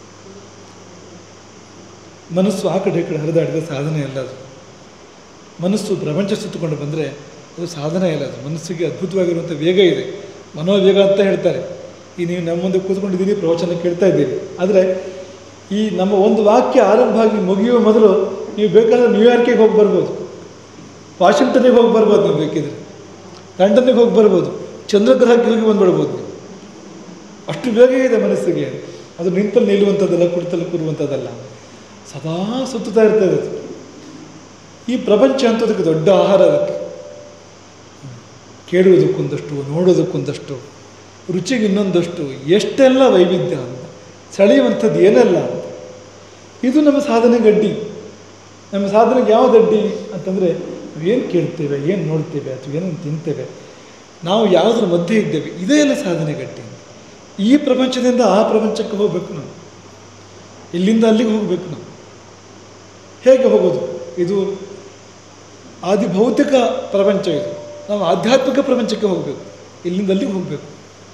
ಮನಸ್ಸು ಆ ಕಡೆ ಈ ಕಡೆ ಹರಿದಾಡಿದ ಸಾಧನೆ ಅಲ್ಲ ಅದು ಮನಸ್ಸು ಪ್ರಪಂಚ ಸುತ್ತಕೊಂಡು ಬಂದರೆ ಅದು ಸಾಧನೆ ಅಲ್ಲ ಅದು ಮನಸ್ಸಿಗೆ ಅದ್ಭುತವಾಗಿರುವಂಥ ವೇಗ ಇದೆ ಮನೋವೇಗ ಅಂತ ಹೇಳ್ತಾರೆ ಈ ನೀವು ನಮ್ಮ ಮುಂದೆ ಕೂತ್ಕೊಂಡಿದ್ದೀರಿ ಪ್ರವಚನ ಕೇಳ್ತಾ ಇದ್ದೀರಿ ಆದರೆ ಈ ನಮ್ಮ ಒಂದು ವಾಕ್ಯ ಆರಂಭ ಆಗಿ ಮುಗಿಯುವ ಮೊದಲು ನೀವು ಬೇಕಾದ್ರೆ ನ್ಯೂಯಾರ್ಕಿಗೆ ಹೋಗಿ ಬರ್ಬೋದು ವಾಷಿಂಗ್ಟನ್ನಿಗೆ ಹೋಗಿ ಬರ್ಬೋದು ನೀವು ಬೇಕಿದ್ರೆ ಲಂಡನ್ನಿಗೆ ಹೋಗಿ ಬರ್ಬೋದು ಚಂದ್ರಗ್ರಹಕ್ಕೆ ಹೋಗಿ ಬಂದ್ಬಿಡ್ಬೋದು ನೀವು ಅಷ್ಟು ಬೇಗ ಇದೆ ಮನಸ್ಸಿಗೆ ಅದು ನಿಂತಲ್ಲಿ ನಿಲ್ಲುವಂಥದ್ದಲ್ಲ ಕುಳಿತಲ್ಲಿ ಕೂರುವಂಥದ್ದಲ್ಲ ಸದಾ ಸುತ್ತುತ್ತಾ ಇರ್ತದೆ ಅದು ಈ ಪ್ರಪಂಚ ಅಂತ ಅದಕ್ಕೆ ದೊಡ್ಡ ಆಹಾರ ಅದಕ್ಕೆ ಕೇಳುವುದಕ್ಕೊಂದಷ್ಟು ನೋಡೋದಕ್ಕೊಂದಷ್ಟು ರುಚಿಗೆ ಇನ್ನೊಂದಷ್ಟು ಎಷ್ಟೆಲ್ಲ ವೈವಿಧ್ಯ ಅಂತ ಸೆಳೆಯುವಂಥದ್ದು ಏನೆಲ್ಲ ಅಂತ ಇದು ನಮ್ಮ ಸಾಧನೆ ಗಡ್ಡಿ ನಮ್ಮ ಸಾಧನೆಗೆ ಯಾವುದು ಅಡ್ಡಿ ಅಂತಂದರೆ ಏನು ಕೇಳ್ತೇವೆ ಏನು ನೋಡ್ತೇವೆ ಅಥವಾ ಏನನ್ನು ತಿಂತೇವೆ ನಾವು ಯಾವುದ್ರ ಮಧ್ಯೆ ಇದ್ದೇವೆ ಇದೇ ಎಲ್ಲ ಸಾಧನೆ ಗಟ್ಟಿ ಅಂತ ಈ ಪ್ರಪಂಚದಿಂದ ಆ ಪ್ರಪಂಚಕ್ಕೆ ಹೋಗ್ಬೇಕು ನಾವು ಇಲ್ಲಿಂದ ಅಲ್ಲಿಗೆ ಹೋಗಬೇಕು ನಾವು ಹೇಗೆ ಹೋಗೋದು ಇದು ಆದಿ ಭೌತಿಕ ಪ್ರಪಂಚ ಇದು ನಾವು ಆಧ್ಯಾತ್ಮಿಕ ಪ್ರಪಂಚಕ್ಕೆ ಹೋಗಬೇಕು ಇಲ್ಲಿಂದ ಅಲ್ಲಿಗೆ ಹೋಗಬೇಕು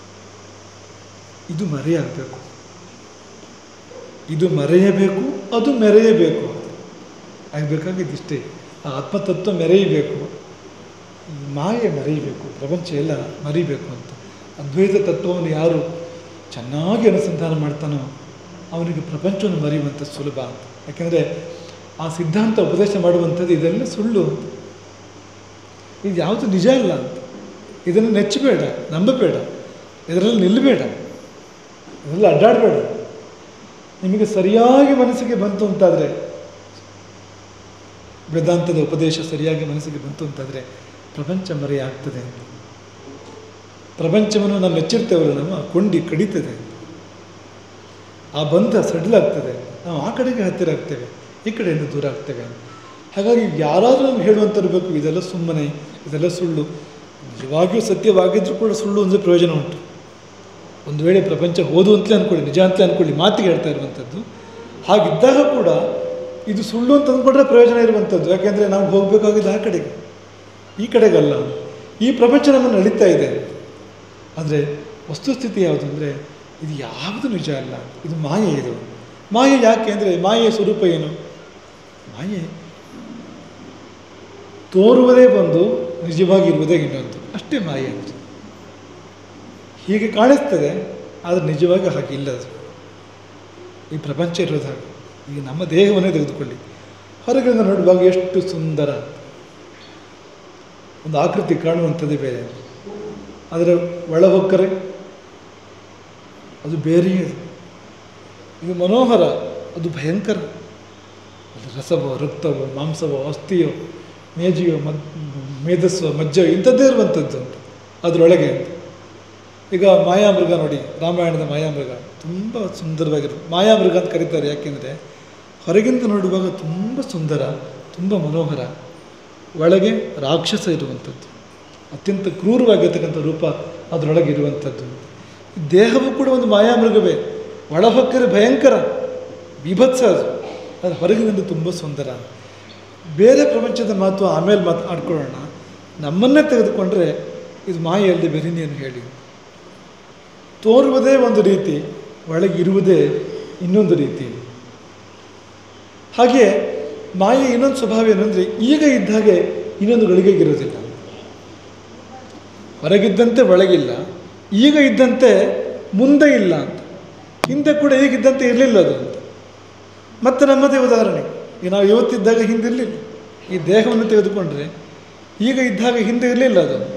ಇದು ಮರೆಯಾಗಬೇಕು ಇದು ಮರೆಯಬೇಕು ಅದು ಮೆರೆಯಬೇಕು ಆಗಬೇಕಾಗಿದ್ದಿಷ್ಟೇ ಆ ಆತ್ಮತತ್ವ ಮೆರೆಯಬೇಕು ಈ ಮಾಯೆ ಮರೆಯಬೇಕು ಪ್ರಪಂಚ ಎಲ್ಲ ಮರಿಬೇಕು ಅಂತ ಅದ್ವೈತ ತತ್ವವನ್ನು ಯಾರು ಚೆನ್ನಾಗಿ ಅನುಸಂಧಾನ ಮಾಡ್ತಾನೋ ಅವನಿಗೆ ಪ್ರಪಂಚವನ್ನು ಮರೆಯುವಂಥ ಸುಲಭ ಅಂತ ಯಾಕೆಂದರೆ ಆ ಸಿದ್ಧಾಂತ ಉಪದೇಶ ಮಾಡುವಂಥದ್ದು ಇದೆಲ್ಲ ಸುಳ್ಳು ಅಂತ ಇದು ಯಾವುದು ನಿಜ ಅಲ್ಲ ಅಂತ ಇದನ್ನು ನೆಚ್ಚಬೇಡ ನಂಬಬೇಡ ಇದರಲ್ಲಿ ನಿಲ್ಲಬೇಡ ಇದರಲ್ಲಿ ಅಡ್ಡಾಡಬೇಡ ನಿಮಗೆ ಸರಿಯಾಗಿ ಮನಸ್ಸಿಗೆ ಬಂತು ಅಂತಾದರೆ ವೇದಾಂತದ ಉಪದೇಶ ಸರಿಯಾಗಿ ಮನಸ್ಸಿಗೆ ಬಂತು ಅಂತಾದರೆ ಪ್ರಪಂಚ ಮರೆಯಾಗ್ತದೆ ಅಂತ ಪ್ರಪಂಚವನ್ನು ನಾವು ಮೆಚ್ಚಿರ್ತೇವಲ್ಲ ನಮ್ಮ ಕೊಂಡಿ ಕಡಿತದೆ ಆ ಬಂಧ ಸಡಿಲಾಗ್ತದೆ ನಾವು ಆ ಕಡೆಗೆ ಹತ್ತಿರ ಆಗ್ತೇವೆ ಈ ಕಡೆಯಿಂದ ದೂರ ಆಗ್ತೇವೆ ಹಾಗಾಗಿ ಯಾರಾದರೂ ನಮ್ಗೆ ಹೇಳುವಂತಿರಬೇಕು ಇದೆಲ್ಲ ಸುಮ್ಮನೆ ಇದೆಲ್ಲ ಸುಳ್ಳು ನಿಜವಾಗಿಯೂ ಸತ್ಯವಾಗಿದ್ದರೂ ಕೂಡ ಸುಳ್ಳು ಅಂದರೆ ಪ್ರಯೋಜನ ಉಂಟು ಒಂದು ವೇಳೆ ಪ್ರಪಂಚ ಹೋದು ಅಂತಲೇ ಅಂದ್ಕೊಳ್ಳಿ ನಿಜ ಅಂತಲೇ ಅಂದ್ಕೊಳ್ಳಿ ಮಾತಿಗೆ ಹೇಳ್ತಾ ಇರುವಂಥದ್ದು ಹಾಗಿದ್ದಾಗ ಕೂಡ ಇದು ಸುಳ್ಳು ಅಂತ ಅಂದ್ಕೊಂಡ್ರೆ ಪ್ರಯೋಜನ ಇರುವಂಥದ್ದು ಯಾಕೆಂದರೆ ನಾವು ಹೋಗಬೇಕಾಗಿದ್ದು ಆ ಕಡೆಗೆ ಈ ಕಡೆಗಲ್ಲ ಈ ಪ್ರಪಂಚ ನಮ್ಮನ್ನು ನಡೀತಾ ಇದೆ ಆದರೆ ವಸ್ತುಸ್ಥಿತಿ ಯಾವುದು ಅಂದರೆ ಇದು ಯಾವುದು ನಿಜ ಅಲ್ಲ ಇದು ಮಾಯೆ ಇದು ಮಾಯೆ ಯಾಕೆ ಅಂದರೆ ಮಾಯೆಯ ಸ್ವರೂಪ ಏನು ಮಾಯೆ ತೋರುವುದೇ ಬಂದು ನಿಜವಾಗಿ ಇರುವುದೇ ಇನ್ನೊಂದು ಅಷ್ಟೇ ಮಾಯೆ ಅಂದರೆ ಹೀಗೆ ಕಾಣಿಸ್ತದೆ ಆದರೆ ನಿಜವಾಗಿ ಹಾಗೆ ಇಲ್ಲ ಅದು ಈ ಪ್ರಪಂಚ ಇರೋದು ಹಾಗೆ ಈಗ ನಮ್ಮ ದೇಹವನ್ನೇ ತೆಗೆದುಕೊಳ್ಳಿ ಹೊರಗಿಂದ ನೋಡುವಾಗ ಎಷ್ಟು ಸುಂದರ ಒಂದು ಆಕೃತಿ ಕಾಣುವಂಥದ್ದೇ ಬೇರೆ ಆದರೆ ಒಳ ಹೊಕ್ಕರೆ ಅದು ಬೇರೆಯೇ ಅದು. ಇದು ಮನೋಹರ ಅದು ಭಯಂಕರ ಅದು ರಸವೋ ರಕ್ತವೋ ಮಾಂಸವೋ ಅಸ್ಥಿಯೋ ಮೇಜಿಯೋ ಮದ್ ಮೇಧಸ್ಸೋ ಮಜ್ಜೋ ಇಂಥದ್ದೇ ಇರುವಂಥದ್ದು ಅಂತ ಅದರೊಳಗೆ ಅಂತ ಈಗ ಮಾಯಾಮೃಗ ನೋಡಿ ರಾಮಾಯಣದ ಮಾಯಾಮೃಗ ತುಂಬ ಸುಂದರವಾಗಿರು ಮಾಯಾಮೃಗ ಅಂತ ಕರೀತಾರೆ ಯಾಕೆಂದರೆ ಹೊರಗಿಂದ ನೋಡುವಾಗ ತುಂಬ ಸುಂದರ ತುಂಬ ಮನೋಹರ ಒಳಗೆ ರಾಕ್ಷಸ ಇರುವಂಥದ್ದು ಅತ್ಯಂತ ಕ್ರೂರವಾಗಿರ್ತಕ್ಕಂಥ ರೂಪ ಅದರೊಳಗೆ ಇರುವಂಥದ್ದು ದೇಹವು ಕೂಡ ಒಂದು ಮಾಯಾಮೃಗವೇ ಒಳಹೊಕ್ಕರೆ ಭಯಂಕರ ವಿಭತ್ಸ ಅದು ಅದು ಹೊರಗಿನಿಂದ ತುಂಬ ಸುಂದರ ಬೇರೆ ಪ್ರಪಂಚದ ಮಾತು ಆಮೇಲೆ ಮಾತು ಆಡ್ಕೊಳ್ಳೋಣ ನಮ್ಮನ್ನೇ ತೆಗೆದುಕೊಂಡ್ರೆ ಇದು ಮಾಯೆಯಲ್ಲಿ ಬೇರೆನೇನು ಹೇಳಿ ತೋರುವುದೇ ಒಂದು ರೀತಿ ಒಳಗೆ ಇರುವುದೇ ಇನ್ನೊಂದು ರೀತಿ ಹಾಗೆ ಮಾಯೆ ಇನ್ನೊಂದು ಸ್ವಭಾವ ಏನಂದರೆ ಈಗ ಇದ್ದ ಹಾಗೆ ಇನ್ನೊಂದು ಗಳಿಗೆಗಿರೋದಿಲ್ಲ ಹೊರಗಿದ್ದಂತೆ ಒಳಗಿಲ್ಲ ಈಗ ಇದ್ದಂತೆ ಮುಂದೆ ಇಲ್ಲ ಅಂತ ಹಿಂದೆ ಕೂಡ ಈಗಿದ್ದಂತೆ ಇರಲಿಲ್ಲ ಅದು ಅಂತ ಮತ್ತೆ ನಮ್ಮದೇ ಉದಾಹರಣೆ ಈಗ ನಾವು ಇವತ್ತಿದ್ದಾಗ ಹಿಂದಿರಲಿಲ್ಲ ಈ ದೇಹವನ್ನು ತೆಗೆದುಕೊಂಡ್ರೆ ಈಗ ಇದ್ದಾಗ ಹಿಂದೆ ಇರಲಿಲ್ಲ ಅದು ಅಂತ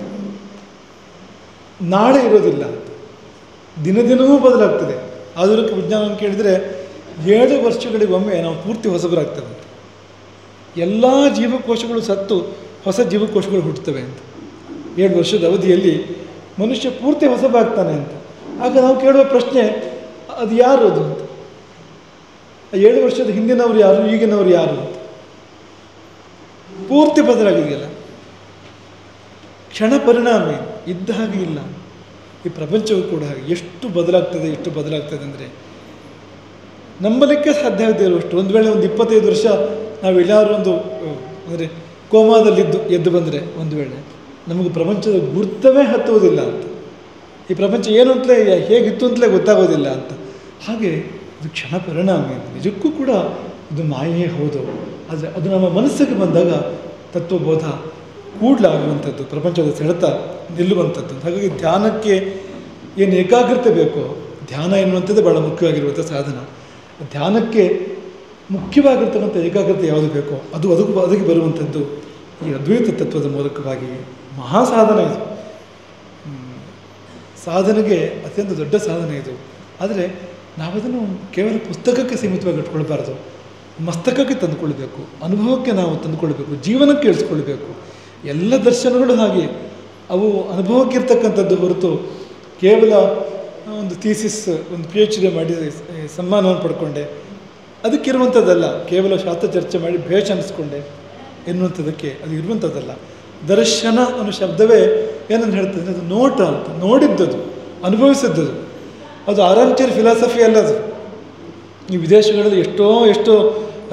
ನಾಳೆ ಇರೋದಿಲ್ಲ ಅಂತ ದಿನ ದಿನವೂ ಬದಲಾಗ್ತದೆ ಆಧುನಿಕ ವಿಜ್ಞಾನವನ್ನು ಕೇಳಿದರೆ ಏಳು ವರ್ಷಗಳಿಗೊಮ್ಮೆ ನಾವು ಪೂರ್ತಿ ಹೊಸಬರಾಗ್ತೇವೆ ಅಂತ ಎಲ್ಲ ಜೀವಕೋಶಗಳು ಸತ್ತು ಹೊಸ ಜೀವಕೋಶಗಳು ಹುಟ್ಟುತ್ತವೆ ಅಂತ ಏಳು ವರ್ಷದ ಅವಧಿಯಲ್ಲಿ ಮನುಷ್ಯ ಪೂರ್ತಿ ಹೊಸಬಾಗ್ತಾನೆ ಅಂತ ಆಗ ನಾವು ಕೇಳುವ ಪ್ರಶ್ನೆ ಅದು ಯಾರು ಅದು ಅಂತ ಆ ಏಳು ವರ್ಷದ ಹಿಂದಿನವರು ಯಾರು ಈಗಿನವರು ಯಾರು ಅಂತ ಪೂರ್ತಿ ಬದಲಾಗಿದೆಯಲ್ಲ ಕ್ಷಣ ಪರಿಣಾಮ ಇದು. ಇದ್ದ ಹಾಗೆ ಇಲ್ಲ ಈ ಪ್ರಪಂಚವು ಕೂಡ ಹಾಗೆ ಎಷ್ಟು ಬದಲಾಗ್ತದೆ ಎಷ್ಟು ಬದಲಾಗ್ತದೆ ಅಂದರೆ ನಂಬಲಿಕ್ಕೆ ಸಾಧ್ಯ ಆಗದೆ ಇರುವಷ್ಟು ಒಂದು ವೇಳೆ ಒಂದು ಇಪ್ಪತ್ತೈದು ವರ್ಷ ನಾವು ಎಲ್ಲಾರು ಒಂದು ಅಂದರೆ ಕೋಮಾದಲ್ಲಿದ್ದು ಎದ್ದು ಬಂದರೆ ಒಂದು ವೇಳೆ ನಮಗೆ ಪ್ರಪಂಚದ ಗುರ್ತವೇ ಹತ್ತುವುದಿಲ್ಲ ಅಂತ ಈ ಪ್ರಪಂಚ ಏನು ಅಂತಲೇ ಹೇಗಿತ್ತು ಅಂತಲೇ ಗೊತ್ತಾಗೋದಿಲ್ಲ ಅಂತ ಹಾಗೆ ಇದು ಕ್ಷಣ ಪರಿಣಾಮ ಇದು. ನಿಜಕ್ಕೂ ಕೂಡ ಇದು ಮಾಯೇ ಹೌದು ಆದರೆ ಅದು ನಮ್ಮ ಮನಸ್ಸಿಗೆ ಬಂದಾಗ ತತ್ವಬೋಧ ಕೂಡಲಾಗುವಂಥದ್ದು ಪ್ರಪಂಚದ ಸೆಳೆತ ನಿಲ್ಲುವಂಥದ್ದು ಹಾಗಾಗಿ ಧ್ಯಾನಕ್ಕೆ ಏನು ಏಕಾಗ್ರತೆ ಬೇಕೋ ಧ್ಯಾನ ಎನ್ನುವಂಥದ್ದು ಭಾಳ ಮುಖ್ಯವಾಗಿರುವಂಥ ಸಾಧನ ಧ್ಯಾನಕ್ಕೆ ಮುಖ್ಯವಾಗಿರ್ತಕ್ಕಂಥ ಏಕಾಗ್ರತೆ ಯಾವುದು ಬೇಕೋ ಅದು ಅದಕ್ಕೂ ಅದಕ್ಕೆ ಬರುವಂಥದ್ದು ಈ ಅದ್ವೈತ ತತ್ವದ ಮೂಲಕವಾಗಿ ಮಹಾಸಾಧನ ಇದು ಹ್ಮ್. ಸಾಧನೆಗೆ ಅತ್ಯಂತ ದೊಡ್ಡ ಸಾಧನೆ ಇದು ಆದರೆ ನಾವದನ್ನು ಕೇವಲ ಪುಸ್ತಕಕ್ಕೆ ಸೀಮಿತವಾಗಿ ಇಟ್ಕೊಳ್ಬಾರ್ದು ಮಸ್ತಕಕ್ಕೆ ತಂದುಕೊಳ್ಬೇಕು ಅನುಭವಕ್ಕೆ ನಾವು ತಂದುಕೊಳ್ಬೇಕು ಜೀವನಕ್ಕೆ ಇಳಿಸ್ಕೊಳ್ಬೇಕು ಎಲ್ಲ ದರ್ಶನಗಳು ಹಾಗೆ ಅವು ಅನುಭವಕ್ಕೆ ಇರ್ತಕ್ಕಂಥದ್ದು ಹೊರತು ಕೇವಲ ಒಂದು ಥೀಸಿಸ್ ಒಂದು ಪಿ ಎಚ್ ಡಿ ಮಾಡಿ ಸ- ಸನ್ಮಾನವನ್ನು ಪಡ್ಕೊಂಡೆ ಅದಕ್ಕಿರುವಂಥದ್ದಲ್ಲ ಕೇವಲ ಶಾಸ್ತ್ರ ಚರ್ಚೆ ಮಾಡಿ ಭೇಷ್ ಅನ್ನಿಸ್ಕೊಂಡೆ ಎನ್ನುವಂಥದ್ದಕ್ಕೆ ಅದು ಇರುವಂಥದ್ದಲ್ಲ ದರ್ಶನ ಅನ್ನೋ ಶಬ್ದವೇ ಏನಂತ ಹೇಳ್ತದೆ ಅದು ನೋಟ ಅಂತ ನೋಡಿದ್ದದು ಅನುಭವಿಸಿದ್ದದು ಅದು ಆರಾಮ್ಚೇರ್ ಫಿಲಾಸಫಿ ಅಲ್ಲ ಅದು ಈ ವಿದೇಶಗಳಲ್ಲಿ ಎಷ್ಟೋ ಎಷ್ಟೋ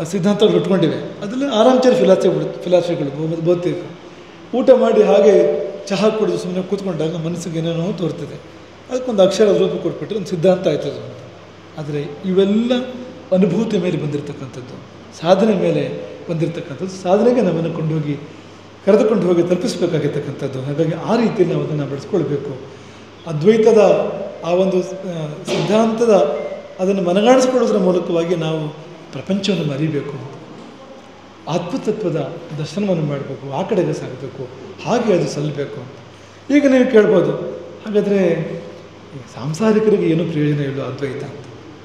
ಆ ಸಿದ್ಧಾಂತಗಳು ಉಟ್ಕೊಂಡಿವೆ ಅದರಲ್ಲಿ ಆರಾಮ್ಚೇರಿ ಫಿಲಾಸಫಿ ಫಿಲಾಸಫಿಗಳು ಬೌ- ಭೌತಿಕ ಊಟ ಮಾಡಿ ಹಾಗೆ ಚಹಾ ಕುಡಿದು ಸುಮ್ಮನೆ ಕೂತ್ಕೊಂಡಾಗ ಮನಸ್ಸಿಗೆ ಏನೇನೋ ತೋರ್ತದೆ ಅದಕ್ಕೊಂದು ಅಕ್ಷರ ರೂಪ ಕೊಟ್ಬಿಟ್ರೆ ಒಂದು ಸಿದ್ಧಾಂತ ಆಯ್ತದೆ ಅಂತ ಆದರೆ ಇವೆಲ್ಲ ಅನುಭೂತಿ ಮೇಲೆ ಬಂದಿರತಕ್ಕಂಥದ್ದು ಸಾಧನೆ ಮೇಲೆ ಬಂದಿರತಕ್ಕಂಥದ್ದು ಸಾಧನೆಗೆ ನಮ್ಮನ್ನು ಕೊಂಡೋಗಿ ಕರೆದುಕೊಂಡು ಹೋಗಿ ತಲುಪಿಸಬೇಕಾಗಿರ್ತಕ್ಕಂಥದ್ದು ಹಾಗಾಗಿ ಆ ರೀತಿಯಲ್ಲಿ ನಾವು ಅದನ್ನು ಬೆಳೆಸ್ಕೊಳ್ಬೇಕು ಅದ್ವೈತದ ಆ ಒಂದು ಆ, ಸಿದ್ಧಾಂತದ ಅದನ್ನು ಮನಗಾಣಿಸ್ಕೊಳ್ಳೋದ್ರ ಮೂಲಕವಾಗಿ ನಾವು ಪ್ರಪಂಚವನ್ನು ಮರಿಬೇಕು ಆತ್ಮತತ್ವದ ದರ್ಶನವನ್ನು ಮಾಡಬೇಕು ಆ ಕಡೆಗೆ ಸಾಗಬೇಕು ಹಾಗೆ ಅದು ಸಲ್ಲಬೇಕು ಅಂತ ಈಗ ನೀವು ಕೇಳ್ಬೋದು ಹಾಗಾದರೆ ಈ ಸಾಂಸಾರಿಕರಿಗೆ ಏನೂ ಪ್ರಯೋಜನ ಇಲ್ಲ ಅದ್ವೈತ ಅಂತ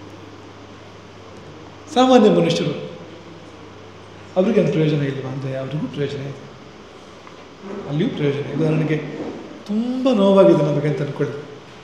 ಸಾಮಾನ್ಯ ಮನುಷ್ಯರು ಅವ್ರಿಗೇನು ಪ್ರಯೋಜನ ಇಲ್ವಾ ಅಂದರೆ ಅವ್ರಿಗೂ ಪ್ರಯೋಜನ ಇದೆ ಅಲ್ಲಿಯೂ ಪ್ರಯೋಜನ ಇದೆ ಉದಾಹರಣೆಗೆ ತುಂಬ ನೋವಾಗಿದೆ ನಮಗೆ ಅಂತ ಅಂದ್ಕೊಳ್ಳಿ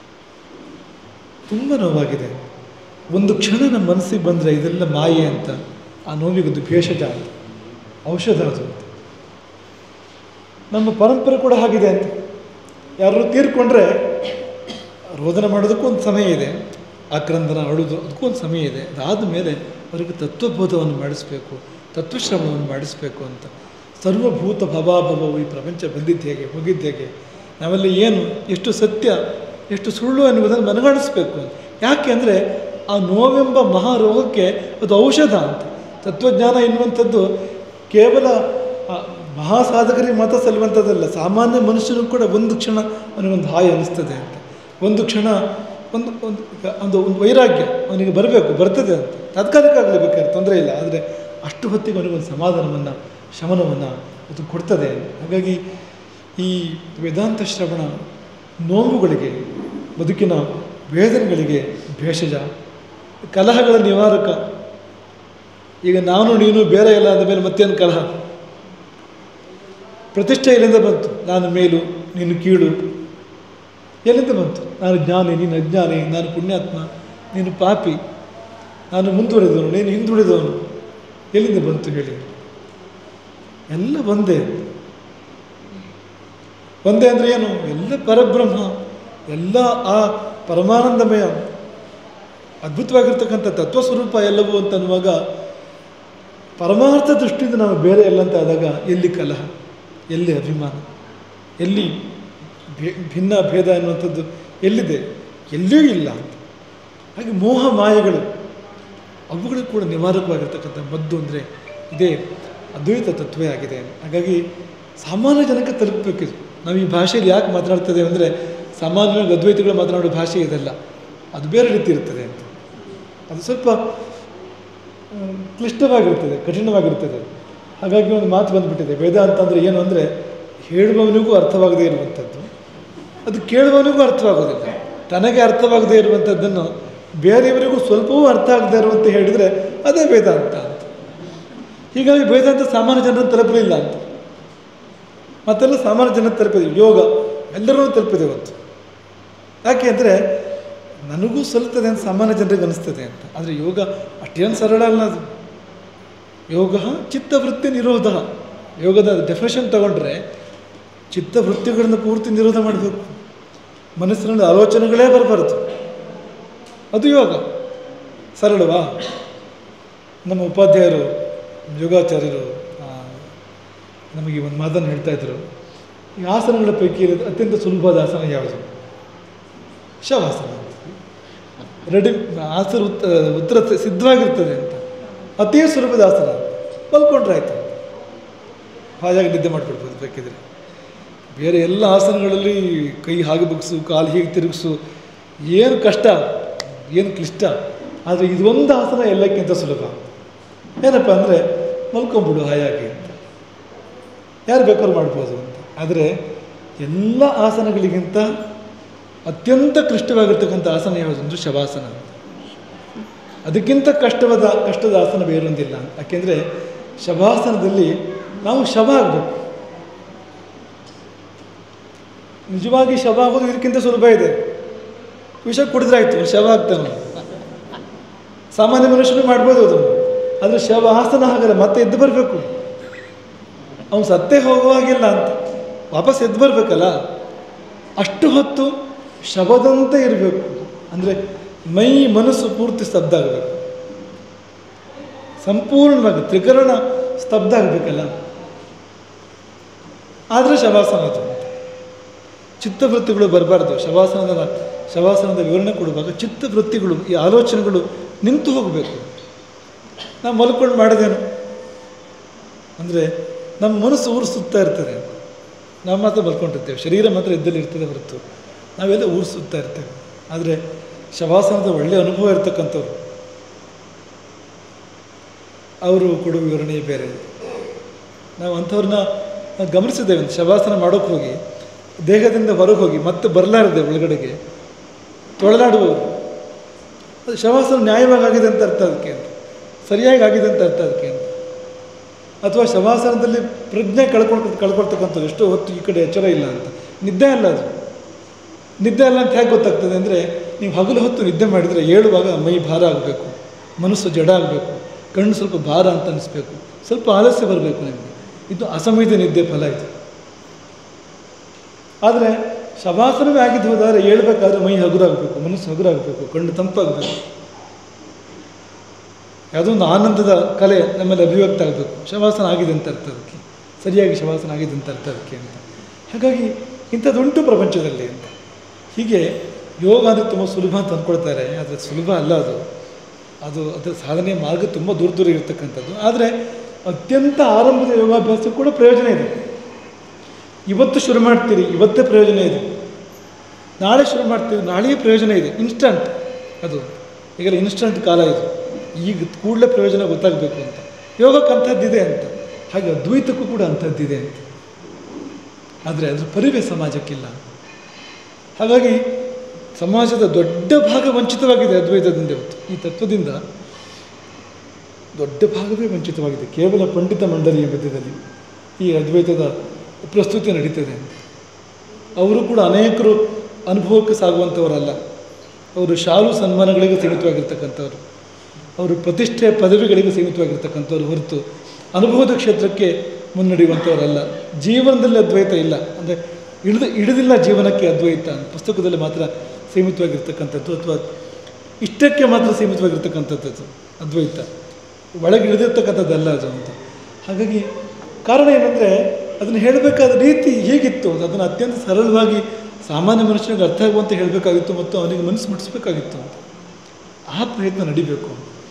ತುಂಬ ನೋವಾಗಿದೆ ಒಂದು ಕ್ಷಣ ನಮ್ಮ ಮನಸ್ಸಿಗೆ ಬಂದರೆ ಇದೆಲ್ಲ ಮಾಯೆ ಅಂತ ಆ ನೋವಿಗೊಂದು ಭೇಷಜ ಅಂತ ಔಷಧ ಅದು ಅಂತ ನಮ್ಮ ಪರಂಪರೆ ಕೂಡ ಹಾಗಿದೆ ಅಂತ ಯಾರು ತೀರ್ಕೊಂಡ್ರೆ ರೋದನ ಮಾಡೋದಕ್ಕೂ ಒಂದು ಸಮಯ ಇದೆ ಆಕ್ರಂದನ ಅಳುವುದು ಅದಕ್ಕೂ ಒಂದು ಸಮಯ ಇದೆ ಅದಾದ ಮೇಲೆ ಅವರಿಗೆ ತತ್ವಬೋಧವನ್ನು ಮಾಡಿಸ್ಬೇಕು ತತ್ವಶ್ರವಣವನ್ನು ಮಾಡಿಸ್ಬೇಕು ಅಂತ ಸರ್ವಭೂತ ಭವಾಭವವು ಈ ಪ್ರಪಂಚ ಬಂದಿದ್ದು ಹೇಗೆ ಹೋಗಿದ್ದು ಹೇಗೆ ನಾವೆಲ್ಲ ಏನು ಎಷ್ಟು ಸತ್ಯ ಎಷ್ಟು ಸುಳ್ಳು ಎನ್ನುವುದನ್ನು ಮನಗಾಣಿಸ್ಬೇಕು ಅಂತ ಯಾಕೆ ಅಂದರೆ ಆ ನೋವೆಂಬ ಮಹಾರೋಗಕ್ಕೆ ಅದು ಔಷಧ ಅಂತ ತತ್ವಜ್ಞಾನ ಎನ್ನುವಂಥದ್ದು ಕೇವಲ ಆ ಮಹಾಸಾಧಕರಿಗೆ ಮಾತ್ರ ಸಲ್ಲುವಂಥದ್ದಲ್ಲ ಸಾಮಾನ್ಯ ಮನುಷ್ಯನು ಕೂಡ ಒಂದು ಕ್ಷಣ ಅವನಿಗೊಂದು ಹಾಯಿ ಅನಿಸ್ತದೆ ಅಂತ ಒಂದು ಕ್ಷಣ ಒಂದು ಒಂದು ಒಂದು ಒಂದು ವೈರಾಗ್ಯ ಅವನಿಗೆ ಬರಬೇಕು ಬರ್ತದೆ ಅಂತ ತಾತ್ಕಾಲಿಕ ಆಗಲಿ ಬೇಕಾದ್ರೆ ತೊಂದರೆ ಇಲ್ಲ ಆದರೆ ಅಷ್ಟು ಹೊತ್ತಿಗೆ ಅವನಿಗೊಂದು ಸಮಾಧಾನವನ್ನು ಶಮನವನ್ನು ಅದು ಕೊಡ್ತದೆ ಹಾಗಾಗಿ ಈ ವೇದಾಂತ ಶ್ರವಣ ನೋವುಗಳಿಗೆ ಬದುಕಿನ ವೇದನೆಗಳಿಗೆ ಭೇಷಜ ಕಲಹಗಳ ನಿವಾರಕ ಈಗ ನಾನು ನೀನು ಬೇರೆ ಇಲ್ಲ ಅಂದ ಮೇಲೆ ಮತ್ತೇನು ಕಲಹ ಪ್ರತಿಷ್ಠೆ ಎಲ್ಲಿಂದ ಬಂತು ನಾನು ಮೇಲು ನೀನು ಕೀಳು ಎಲ್ಲಿಂದ ಬಂತು ನಾನು ಜ್ಞಾನಿ ನೀನು ಅಜ್ಞಾನಿ ನಾನು ಪುಣ್ಯಾತ್ಮ ನೀನು ಪಾಪಿ ನಾನು ಮುಂದುವರೆದವನು ನೀನು ಹಿಂದುಳಿದವನು ಎಲ್ಲಿಂದ ಬಂತು ಹೇಳಿ ಎಲ್ಲ ಒಂದೇ ಒಂದೇ ಅಂದರೆ ಏನು ಎಲ್ಲ ಪರಬ್ರಹ್ಮ ಎಲ್ಲ ಆ ಪರಮಾನಂದಮಯ ಅದ್ಭುತವಾಗಿರ್ತಕ್ಕಂಥ ತತ್ವ ಸ್ವರೂಪ ಎಲ್ಲವೂ ಅಂತನ್ನುವಾಗ ಪರಮಾರ್ಥ ದೃಷ್ಟಿಯಿಂದ ನಾವು ಬೇರೆ ಎಲ್ಲ ಅಂತ ಆದಾಗ ಎಲ್ಲಿ ಕಲಹ ಎಲ್ಲಿ ಅಭಿಮಾನ ಎಲ್ಲಿ ಭೇ- ಭಿನ್ನ ಭೇದ ಎನ್ನುವಂಥದ್ದು ಎಲ್ಲಿದೆ ಎಲ್ಲಿಯೂ ಇಲ್ಲ ಅಂತ ಹಾಗೆ ಮೋಹ ಮಾಯೆಗಳು ಅವುಗಳು ಕೂಡ ನಿವಾರಕವಾಗಿರ್ತಕ್ಕಂಥ ಮದ್ದು ಅಂದರೆ ಇದೇ ಅದ್ವೈತ ತತ್ವೇ ಆಗಿದೆ ಹಾಗಾಗಿ ಸಾಮಾನ್ಯ ಜನಕ್ಕೆ ತಲುಪಬೇಕಿದು ನಾವು ಈ ಭಾಷೆಯಲ್ಲಿ ಯಾಕೆ ಮಾತನಾಡ್ತೇವೆ ಅಂದರೆ ಸಾಮಾನ್ಯವಾಗಿ ಅದ್ವೈತಗಳು ಮಾತನಾಡೋ ಭಾಷೆ ಇದಲ್ಲ ಅದು ಬೇರೆ ರೀತಿ ಇರ್ತದೆ ಅಂತ ಅದು ಸ್ವಲ್ಪ ಆ, ಕ್ಲಿಷ್ಟವಾಗಿರ್ತದೆ ಕಠಿಣವಾಗಿರ್ತದೆ ಹಾಗಾಗಿ ಒಂದು ಮಾತು ಬಂದ್ಬಿಟ್ಟಿದೆ ವೇದಾಂತ ಅಂದರೆ ಏನು ಅಂದರೆ ಹೇಳುವವನಿಗೂ ಅರ್ಥವಾಗದೇ ಇರುವಂಥದ್ದು ಅದು ಕೇಳುವವನಿಗೂ ಅರ್ಥವಾಗೋದಿಲ್ಲ ತನಗೆ ಅರ್ಥವಾಗದೇ ಇರುವಂಥದ್ದನ್ನು ಬೇರೆಯವರಿಗೂ ಸ್ವಲ್ಪವೂ ಅರ್ಥ ಆಗದೇ ಇರುವಂತೆ ಹೇಳಿದರೆ ಅದೇ ವೇದಾಂತ ಅಂತ ಹೀಗಾಗಿ ವೇದಾಂತ ಸಾಮಾನ್ಯ ಜನರನ್ನು ತಲುಪಲಿಲ್ಲ ಅಂತ ಮತ್ತೆಲ್ಲ ಸಾಮಾನ್ಯ ಜನ ತಲುಪಿದೆ ಯೋಗ ಎಲ್ಲರೂ ತಲುಪಿದೆ ಇವತ್ತು ಯಾಕೆ ಅಂದರೆ ನನಗೂ ಸಲ್ತದೆ ಅಂತ ಸಾಮಾನ್ಯ ಜನರಿಗೆ ಅನಿಸ್ತದೆ ಅಂತ ಆದರೆ ಯೋಗ ಅಷ್ಟೇನು ಸರಳ ಅಲ್ಲ ಅದು ಯೋಗ ಚಿತ್ತವೃತ್ತಿ ನಿರೋಧ ಯೋಗದ ಡೆಫಿನೇಷನ್ ತಗೊಂಡ್ರೆ ಚಿತ್ತವೃತ್ತಿಗಳನ್ನು ಪೂರ್ತಿ ನಿರೋಧ ಮಾಡಬೇಕು ಮನಸ್ಸಿನಲ್ಲಿ ಆಲೋಚನೆಗಳೇ ಬರಬಾರ್ದು ಅದು ಯೋಗ ಸರಳವಾ ನಮ್ಮ ಉಪಾಧ್ಯಾಯರು ಯೋಗಾಚಾರ್ಯರು ಆ, ನಮಗೆ ಒಂದು ಮಾತನ್ನು ಹೇಳ್ತಾ ಇದ್ರು ಈ ಆಸನಗಳ ಪೈಕಿ ಇರೋದು ಅತ್ಯಂತ ಸುಲಭವಾದ ಆಸನ ಯಾವುದು ಶವಾಸನ ರೆಡಿ ಆಸನ ಉತ್ತ ಉತ್ತರ ಸಿದ್ಧವಾಗಿರ್ತದೆ ಅಂತ ಅತಿ ಸುಲಭದ ಆಸನ ಮಲ್ಕೊಂಡ್ರೆ ಆಯ್ತು ಹಾಗಾಗಿ ನಿದ್ದೆ ಮಾಡಿಬಿಡ್ಬೋದು ಬೇಕಿದ್ರೆ ಬೇರೆ ಎಲ್ಲ ಆಸನಗಳಲ್ಲಿ ಕೈ ಹಾಗೆ ಬಗ್ಸು ಕಾಲು ಹೀಗೆ ತಿರುಗಿಸು ಏನು ಕಷ್ಟ ಏನು ಕ್ಲಿಷ್ಟ ಆದರೆ ಇದೊಂದು ಆಸನ ಎಲ್ಲಕ್ಕಿಂತ ಸುಲಭ ಏನಪ್ಪ ಅಂದರೆ ಮಲ್ಕೊಂಬಿಡು ಹಾಯಾಗಿ ಅಂತ ಯಾರು ಬೇಕಾದ್ರೂ ಮಾಡ್ಬೋದು ಅಂತ ಆದರೆ ಎಲ್ಲ ಆಸನಗಳಿಗಿಂತ ಅತ್ಯಂತ ಕ್ಲಿಷ್ಟವಾಗಿರ್ತಕ್ಕಂಥ ಆಸನ ಯಾವುದು ಅಂದರೆ ಶವಾಸನ ಅದಕ್ಕಿಂತ ಕಷ್ಟವಾದ ಕಷ್ಟದ ಆಸನ ಬೇರೊಂದಿಲ್ಲ ಯಾಕೆಂದರೆ ಶವಾಸನದಲ್ಲಿ ನಾವು ಶವ ಆಗಬೇಕು ನಿಜವಾಗಿ ಶವ ಆಗೋದು ಇದಕ್ಕಿಂತ ಸುಲಭ ಇದೆ ವಿಷ ಕುಡಿದ್ರೆ ಆಯ್ತು ಶವ ಆಗ್ತಾನೆ ಸಾಮಾನ್ಯ ಮನುಷ್ಯನು ಮಾಡ್ಬೋದು ಅದನ್ನು ಆದರೆ ಶವ ಆಸನ ಹಾಗಲ್ಲ ಮತ್ತೆ ಎದ್ದು ಬರಬೇಕು ಅವನು ಸತ್ತೇ ಹೋಗುವಾಗಿಲ್ಲ ಅಂತ ವಾಪಸ್ ಎದ್ದು ಬರಬೇಕಲ್ಲ ಅಷ್ಟು ಹೊತ್ತು ಶವದಂತೆ ಇರಬೇಕು ಅಂದರೆ ಮೈ ಮನಸ್ಸು ಪೂರ್ತಿ ಸ್ತಬ್ಧ ಆಗಬೇಕು ಸಂಪೂರ್ಣವಾಗಿ ತ್ರಿಕರಣ ಸ್ತಬ್ಧ ಆಗಬೇಕಲ್ಲ ಆದರೆ ಶವಾಸನ ಅದು ಚಿತ್ತವೃತ್ತಿಗಳು ಬರಬಾರ್ದು ಶವಾಸನದ ಶವಾಸನದ ವಿವರಣೆ ಕೊಡುವಾಗ ಚಿತ್ತವೃತ್ತಿಗಳು ಈ ಆಲೋಚನೆಗಳು ನಿಂತು ಹೋಗಬೇಕು ನಾವು ಮಲ್ಕೊಂಡು ಮಾಡೋದೇನು ಅಂದರೆ ನಮ್ಮ ಮನಸ್ಸು ಊರು ಸುತ್ತಾ ಇರ್ತದೆ ನಾವು ಮಾತ್ರ ಮಲ್ಕೊಂಡಿರ್ತೇವೆ ಶರೀರ ಮಾತ್ರ ಇದ್ದಲ್ಲಿ ಇರ್ತದೆ ಹೊರತು ನಾವೆಲ್ಲ ಊರು ಸುತ್ತಾ ಇರ್ತೇವೆ ಆದರೆ ಶವಾಸನದ ಒಳ್ಳೆಯ ಅನುಭವ ಇರ್ತಕ್ಕಂಥವ್ರು ಅವರು ಕೊಡುವ ವಿವರಣೆ ಬೇರೆ ನಾವು ಅಂಥವ್ರನ್ನ ಗಮನಿಸಿದ್ದೇವೆ ಅಂತ ಶವಾಸನ ಮಾಡೋಕ್ಕೆ ಹೋಗಿ ದೇಹದಿಂದ ಹೊರಗೆ ಹೋಗಿ ಮತ್ತೆ ಬರಲಾರದೆ ಒಳಗಡೆಗೆ ತೊಳಲಾಡುವವರು ಅದು ಶವಾಸನ ನ್ಯಾಯವಾಗಿ ಆಗಿದೆ ಅಂತ ಅರ್ಥ ಅದಕ್ಕೆ ಅಂತ ಸರಿಯಾಗಿ ಆಗಿದೆ ಅಂತ ಅರ್ಥ ಅದಕ್ಕೆ ಅಂತ ಅಥವಾ ಶವಾಸನದಲ್ಲಿ ಪ್ರಜ್ಞೆ ಕಳ್ಕೊಂಡು ಕಳ್ಕೊಳ್ತಕ್ಕಂಥದ್ದು ಎಷ್ಟೋ ಹೊತ್ತು ಈ ಕಡೆ ಎಚ್ಚರ ಇಲ್ಲ ಅಂತ ನಿದ್ದೆ ಅಲ್ಲ ಅದು ನಿದ್ದೆ ಅಲ್ಲ ಅಂತ ಹೇಗೆ ಗೊತ್ತಾಗ್ತದೆ ಅಂದರೆ ನೀವು ಹಗಲು ಹೊತ್ತು ನಿದ್ದೆ ಮಾಡಿದರೆ ಏಳುವಾಗ ಮೈ ಭಾರ ಆಗಬೇಕು ಮನಸ್ಸು ಜಡ ಆಗಬೇಕು ಕಣ್ಣು ಸ್ವಲ್ಪ ಭಾರ ಅಂತ ಅನಿಸ್ಬೇಕು ಸ್ವಲ್ಪ ಆಲಸ್ಯ ಬರಬೇಕು ನಿಮಗೆ ಇದು ಅಸಮಯದ ನಿದ್ದೆ ಫಲ ಇದು ಆದರೆ ಶವಾಸನವೇ ಆಗಿದ್ದು ಹೋದಾದರೆ ಹೇಳ್ಬೇಕಾದ್ರೆ ಮೈ ಹಗುರಾಗಬೇಕು ಮನಸ್ಸು ಹಗುರಾಗಬೇಕು ಕಣ್ಣು ತಂಪಾಗಬೇಕು ಯಾವುದೋ ಒಂದು ಆನಂದದ ಕಲೆ ನಮ್ಮಲ್ಲಿ ಅಭಿವ್ಯಕ್ತ ಆಗಬೇಕು ಶವಾಸನ ಆಗಿದೆ ಅಂತ ಅರ್ಥ ಅದಕ್ಕೆ ಸರಿಯಾಗಿ ಶವಾಸನ ಆಗಿದೆ ಅಂತ ಅರ್ಥ ಅದಕ್ಕೆ ಅಂತ ಹಾಗಾಗಿ ಇಂಥದ್ದುಂಟು ಪ್ರಪಂಚದಲ್ಲಿ ಅಂತ ಹೀಗೆ ಯೋಗ ಅಂದರೆ ತುಂಬ ಸುಲಭ ಅಂತ ಅಂದ್ಕೊಳ್ತಾರೆ ಆದರೆ ಸುಲಭ ಅಲ್ಲ ಅದು ಅದು ಅದರ ಸಾಧನೆಯ ಮಾರ್ಗ ತುಂಬ ದೂರ ದೂರ ಇರತಕ್ಕಂಥದ್ದು ಆದರೆ ಅತ್ಯಂತ ಆರಂಭದ ಯೋಗಾಭ್ಯಾಸ ಕೂಡ ಪ್ರಯೋಜನ ಇದೆ ಇವತ್ತು ಶುರು ಮಾಡ್ತೀರಿ ಇವತ್ತೇ ಪ್ರಯೋಜನ ಇದೆ ನಾಳೆ ಶುರು ಮಾಡ್ತೀವಿ ನಾಳೆಯೇ ಪ್ರಯೋಜನ ಇದೆ ಇನ್ಸ್ಟಂಟ್ ಅದು ಈಗೆಲ್ಲ ಇನ್ಸ್ಟಂಟ್ ಕಾಲ ಇದು ಈಗ ಕೂಡಲೇ ಪ್ರಯೋಜನ ಗೊತ್ತಾಗಬೇಕು ಅಂತ ಯೋಗಕ್ಕೆ ಅಂಥದ್ದಿದೆ ಅಂತ ಹಾಗೆ ಅದ್ವೈತಕ್ಕೂ ಕೂಡ ಅಂಥದ್ದಿದೆ ಅಂತ ಆದರೆ ಅದ್ರ ಪರಿವೇ ಸಮಾಜಕ್ಕಿಲ್ಲ ಹಾಗಾಗಿ ಸಮಾಜದ ದೊಡ್ಡ ಭಾಗ ವಂಚಿತವಾಗಿದೆ ಅದ್ವೈತದಿಂದ ಇವತ್ತು ಈ ತತ್ವದಿಂದ ದೊಡ್ಡ ಭಾಗವೇ ವಂಚಿತವಾಗಿದೆ ಕೇವಲ ಪಂಡಿತ ಮಂಡಳಿಯ ಮಧ್ಯದಲ್ಲಿ ಈ ಅದ್ವೈತದ ಪ್ರಸ್ತುತಿ ನಡೀತದೆ ಅಂತ ಅವರು ಕೂಡ ಅನೇಕರು ಅನುಭವಕ್ಕೆ ಸಾಗುವಂಥವರಲ್ಲ ಅವರು ಶಾಲು ಸನ್ಮಾನಗಳಿಗೆ ಸೀಮಿತವಾಗಿರ್ತಕ್ಕಂಥವ್ರು ಅವರು ಪ್ರತಿಷ್ಠೆ ಪದವಿಗಳಿಗೆ ಸೀಮಿತವಾಗಿರ್ತಕ್ಕಂಥವ್ರು ಹೊರತು ಅನುಭವದ ಕ್ಷೇತ್ರಕ್ಕೆ ಮುನ್ನಡೆಯುವಂಥವರಲ್ಲ ಜೀವನದಲ್ಲಿ ಅದ್ವೈತ ಇಲ್ಲ ಅಂದರೆ ಇಳಿದು ಇಳಿದಿಲ್ಲ ಜೀವನಕ್ಕೆ ಅದ್ವೈತ ಪುಸ್ತಕದಲ್ಲಿ ಮಾತ್ರ ಸೀಮಿತವಾಗಿರ್ತಕ್ಕಂಥದ್ದು ಅಥವಾ ಇಷ್ಟಕ್ಕೆ ಮಾತ್ರ ಸೀಮಿತವಾಗಿರ್ತಕ್ಕಂಥದ್ದು ಅದ್ವೈತ ಒಳಗೆ ಇಳಿದಿರ್ತಕ್ಕಂಥದ್ದಲ್ಲ ಅದು ಅಂತ ಹಾಗಾಗಿ ಕಾರಣ ಏನಂದರೆ ಅದನ್ನು ಹೇಳಬೇಕಾದ ರೀತಿ ಹೇಗಿತ್ತು ಅದನ್ನು ಅತ್ಯಂತ ಸರಳವಾಗಿ ಸಾಮಾನ್ಯ ಮನುಷ್ಯನಿಗೆ ಅರ್ಥ ಆಗುವಂತೆ ಹೇಳಬೇಕಾಗಿತ್ತು ಮತ್ತು ಅವನಿಗೆ ಮನಸ್ಸು ಮುಟ್ಟಿಸ್ಬೇಕಾಗಿತ್ತು ಅಂತ ಆ ಪ್ರಯತ್ನ ನಡಿಬೇಕು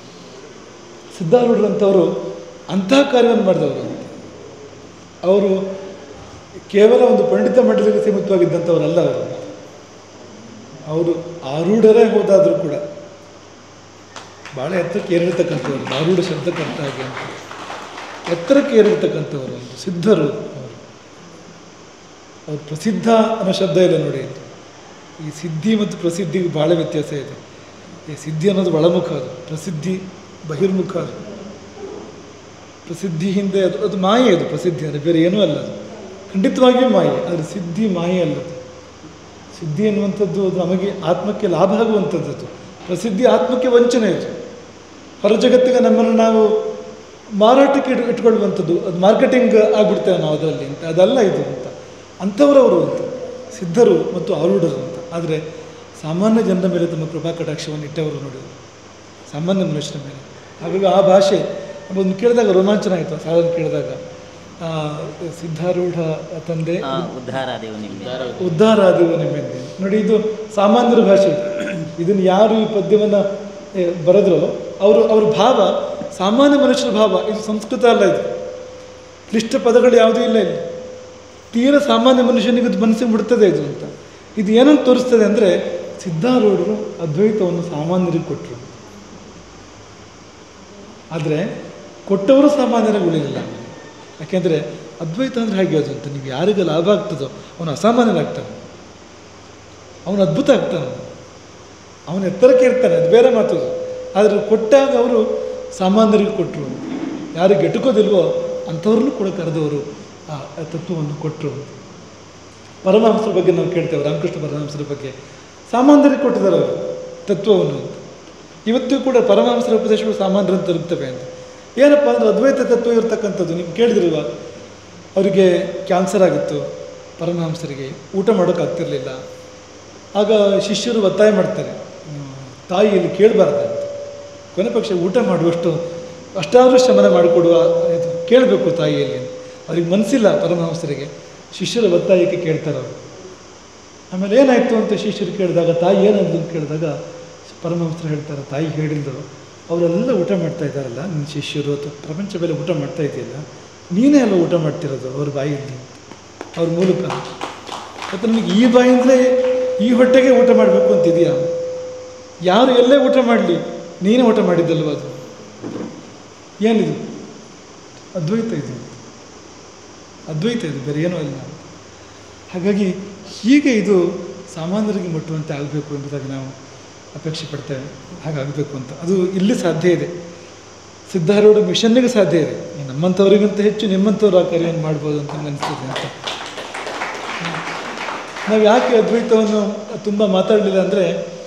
ಸಿದ್ಧಾರೂಢರಂಥವರು ಅಂತಹ ಕಾರ್ಯವನ್ನು ಮಾಡಿದವರು ಅಂತ ಅವರು ಕೇವಲ ಒಂದು ಪಂಡಿತ ಮಂಡಳಿಗೆ ಸೀಮಿತವಾಗಿದ್ದಂಥವರಲ್ಲ ಅವರು ಅವರು ಆರೂಢರೇ ಹೋದಾದರೂ ಕೂಡ ಭಾಳ ಎತ್ತರಕ್ಕೆ ಏರಿರ್ತಕ್ಕಂಥವ್ರು ಆರೂಢ ಶಬ್ದಕ್ಕೆ ಅರ್ಥ ಆಗಿ ಅಂತ ಎತ್ತರಕ್ಕೆ ಏರಿರ್ತಕ್ಕಂಥವ್ರು ಒಂದು ಸಿದ್ಧರು ಅವರು ಅವ್ರು ಪ್ರಸಿದ್ಧ ಅನ್ನೋ ಶಬ್ದ ಇದೆ ನೋಡಿ ಈ ಸಿದ್ಧಿ ಮತ್ತು ಪ್ರಸಿದ್ಧಿಗೆ ಭಾಳ ವ್ಯತ್ಯಾಸ ಇದೆ ಈ ಸಿದ್ಧಿ ಅನ್ನೋದು ಒಳಮುಖ ಅದು ಪ್ರಸಿದ್ಧಿ ಬಹಿರ್ಮುಖ ಅದು ಪ್ರಸಿದ್ಧಿ ಹಿಂದೆ ಅದು ಅದು ಮಾಯೆ ಅದು ಪ್ರಸಿದ್ಧಿ ಅಂದರೆ ಬೇರೆ ಏನೂ ಅಲ್ಲ ಅದು ಖಂಡಿತವಾಗಿಯೂ ಮಾಯೆ ಆದರೆ ಸಿದ್ಧಿ ಮಾಯೆ ಅಲ್ಲ ಅದು ಸಿದ್ಧಿ ಎನ್ನುವಂಥದ್ದು ಅದು ನಮಗೆ ಆತ್ಮಕ್ಕೆ ಲಾಭ ಆಗುವಂಥದ್ದು ಅದು ಪ್ರಸಿದ್ಧಿ ಆತ್ಮಕ್ಕೆ ವಂಚನೆ ಅದು ಹೊರ ಜಗತ್ತಿಗೆ ನಮ್ಮನ್ನು ನಾವು ಮಾರಾಟಕ್ಕೆ ಇಟ್ ಇಟ್ಕೊಳ್ಳುವಂಥದ್ದು ಅದು ಮಾರ್ಕೆಟಿಂಗ್ ಆಗಿಬಿಡ್ತೇವೆ ನಾವು ಅದರಲ್ಲಿ ಅಂತ ಅದಲ್ಲ ಇದು ಅಂತ ಅಂಥವರವರು ಅಂತ ಸಿದ್ಧರು ಮತ್ತು ಆರೂಢರು ಅಂತ ಆದರೆ ಸಾಮಾನ್ಯ ಜನರ ಮೇಲೆ ತಮ್ಮ ಕೃಪಾ ಕಟಾಕ್ಷವನ್ನು ಇಟ್ಟವರು ನೋಡಿ ಸಾಮಾನ್ಯ ಮನುಷ್ಯರ ಮೇಲೆ ಹಾಗಾಗಿ ಆ ಭಾಷೆ ಒಂದು ಕೇಳಿದಾಗ ರೋಮಾಂಚನ ಆಯಿತು ಆ ಸಾಲನ್ನು ಕೇಳಿದಾಗ ಆ, ಸಿದ್ಧಾರೂಢ ತಂದೆ ಆ, ಉದ್ಧಾರಾದೇವು ನಿಮಗೆ ಉದ್ಧಾರ ಆದವು ನಿಮ್ಮಿಂದ ನೋಡಿ ಇದು ಸಾಮಾನ್ಯರ ಭಾಷೆ ಇದು. ಇದನ್ನು ಯಾರು ಈ ಪದ್ಯವನ್ನು ಬರೆದ್ರೋ ಅವರು ಅವ್ರ ಭಾವ ಸಾಮಾನ್ಯ ಮನುಷ್ಯರ ಭಾವ ಇದು ಸಂಸ್ಕೃತ ಅಲ್ಲ ಇದು ಕ್ಲಿಷ್ಟ ಪದಗಳು ಯಾವುದೂ ಇಲ್ಲ ಇಲ್ಲಿ ತೀರ ಸಾಮಾನ್ಯ ಮನುಷ್ಯನಿಗೆ ಇದು ಮನಸ್ಸಿಗೆ ಬಿಡ್ತದೆ ಇದು ಅಂತ ಇದು ಏನಂತ ತೋರಿಸ್ತದೆ ಅಂದರೆ ಸಿದ್ಧಾರೂಢರು ಅದ್ವೈತವನ್ನು ಸಾಮಾನ್ಯರಿಗೆ ಕೊಟ್ಟರು ಆದರೆ ಕೊಟ್ಟವರು ಸಾಮಾನ್ಯರಿಗೆ ಉಳಿಲಿಲ್ಲ ಯಾಕೆಂದರೆ ಅದ್ವೈತ ಅಂದರೆ ಹಾಗೆ ಅದು ಅಂತ ನೀವು ಯಾರಿಗೆ ಲಾಭ ಆಗ್ತದೋ ಅವನು ಅಸಾಮಾನ್ಯನಾಗ್ತಾನೆ ಅವನು ಅದ್ಭುತ ಆಗ್ತಾನೆ ಅವನು ಎತ್ತರಕ್ಕೆ ಇರ್ತಾನೆ ಅದು ಬೇರೆ ಮಾತು ಅದು. ಆದರೆ ಕೊಟ್ಟಾಗ ಅವರು ಸಾಮಾನ್ಯರಿಗೆ ಕೊಟ್ಟರು ಯಾರಿಗೆ ಎಟುಕೋದಿಲ್ವೋ ಅಂಥವ್ರನ್ನೂ ಕೂಡ ಕರೆದವರು ಆ ಆ ತತ್ವವನ್ನು ಕೊಟ್ಟರು ಪರಮಹಂಸರ ಬಗ್ಗೆ ನಾವು ಕೇಳ್ತೇವೆ ರಾಮಕೃಷ್ಣ ಪರಮಹಂಸರ ಬಗ್ಗೆ ಸಾಮಾನ್ಯರಿಗೆ ಕೊಟ್ಟಿದ್ದಾರೆ ಅವರು ತತ್ವವನ್ನು ಅಂತ ಇವತ್ತು ಕೂಡ ಪರಮಹಂಸರ ಉಪದೇಶಗಳು ಸಾಮಾನ್ಯರಂತ ತಲುಪ್ತವೆ ಅಂತ ಏನಪ್ಪ ಅಂದರೆ ಅದ್ವೈತ ತತ್ವ ಇರತಕ್ಕಂಥದ್ದು ನೀವು ಕೇಳಿದಿರುವ ಅವರಿಗೆ ಕ್ಯಾನ್ಸರ್ ಆಗಿತ್ತು ಪರಮಹಂಸರಿಗೆ ಊಟ ಮಾಡೋಕ್ಕಾಗ್ತಿರ್ಲಿಲ್ಲ ಆಗ ಶಿಷ್ಯರು ಒತ್ತಾಯ ಮಾಡ್ತಾರೆ ಹ್ಮ್, ತಾಯಿ ಇಲ್ಲಿ ಕೇಳಬಾರ್ದು ಅಂತ ಕೊನೆ ಪಕ್ಷ ಊಟ ಮಾಡುವಷ್ಟು ಅಷ್ಟಾದರೂ ಶಮನ ಮಾಡಿಕೊಡುವ ಇದು ಕೇಳಬೇಕು ತಾಯಿಯಲ್ಲಿ ಅವ್ರಿಗೆ ಮನಸ್ಸಿಲ್ಲ ಪರಮಹಂಸರಿಗೆ ಶಿಷ್ಯರ ಒತ್ತಾಯಕ್ಕೆ ಕೇಳ್ತಾರೆ ಅವರು ಆಮೇಲೆ ಏನಾಯಿತು ಅಂತ ಶಿಷ್ಯರು ಕೇಳಿದಾಗ ತಾಯಿ ಏನಂದು ಅಂತ ಕೇಳಿದಾಗ ಪರಮಹಂಸರು ಹೇಳ್ತಾರೆ ತಾಯಿ ಹೇಳಿದ್ರು ಅವರೆಲ್ಲ ಊಟ ಮಾಡ್ತಾ ಇದ್ದಾರಲ್ಲ ನಿನ್ನ ಶಿಷ್ಯರು ಅಥವಾ ಪ್ರಪಂಚ ಮೇಲೆ ಊಟ ಮಾಡ್ತಾ ಇದೆಯಲ್ಲ ನೀನೇ ಅಲ್ಲ ಊಟ ಮಾಡ್ತಿರೋದು ಅವ್ರ ಬಾಯಲ್ಲಿ ಅವ್ರ ಮೂಲಕ ಮತ್ತು ನನಗೆ ಈ ಬಾಯಿಂದಲೇ ಈ ಹೊಟ್ಟೆಗೆ ಊಟ ಮಾಡಬೇಕು ಅಂತಿದೆಯಾ ಯಾರು ಎಲ್ಲೇ ಊಟ ಮಾಡಲಿ ನೀನೇ ಊಟ ಮಾಡಿದ್ದಲ್ವ ಅದು ಏನಿದು ಅದ್ವೈತ ಇದು ಅದ್ವೈತ ಇದು ಬೇರೆ ಏನೂ ಅಲ್ಲ ಹಾಗಾಗಿ ಹೀಗೆ ಇದು ಸಾಮಾನ್ಯರಿಗೆ ಮುಟ್ಟುವಂತೆ ಆಗಬೇಕು ಎಂಬುದಾಗಿ ನಾವು ಅಪೇಕ್ಷೆ ಪಡ್ತೇವೆ ಹಾಗಾಗಬೇಕು ಅಂತ ಅದು ಇಲ್ಲಿ ಸಾಧ್ಯ ಇದೆ ಸಿದ್ಧಾರೂಢ ಮಿಷನ್ನಿಗೆ ಸಾಧ್ಯ ಇದೆ ಈ ನಮ್ಮಂಥವರಿಗಿಂತ ಹೆಚ್ಚು ನಿಮ್ಮಂಥವ್ರು ಆ ಕಾರ್ಯವನ್ನು ಮಾಡ್ಬೋದು ಅಂತ ನನಗೆ ಅನಿಸ್ತದೆ ಅಂತ ನಾವು ಯಾಕೆ ಅದ್ವೈತವನ್ನು ತುಂಬ ಮಾತಾಡಲಿಲ್ಲ ಅಂದರೆ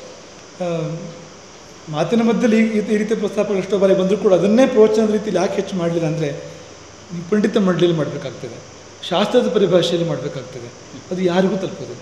ಮಾತಿನ ಮಧ್ಯದಲ್ಲಿ ಈ ಈ ರೀತಿಯ ಪ್ರಸ್ತಾಪಗಳು ಎಷ್ಟೋ ಬಾರಿ ಬಂದರೂ ಕೂಡ ಅದನ್ನೇ ಪ್ರವಚನದ ರೀತಿಯಲ್ಲಿ ಯಾಕೆ ಹೆಚ್ಚು ಮಾಡಲಿಲ್ಲ ಅಂದರೆ ನೀವು ಪಂಡಿತ ಮಂಡಳಿಯಲ್ಲಿ ಮಾಡಬೇಕಾಗ್ತದೆ ಶಾಸ್ತ್ರದ ಪರಿಭಾಷೆಯಲ್ಲಿ ಮಾಡಬೇಕಾಗ್ತದೆ ಅದು ಯಾರಿಗೂ ತಲುಪೋದಿಲ್ಲ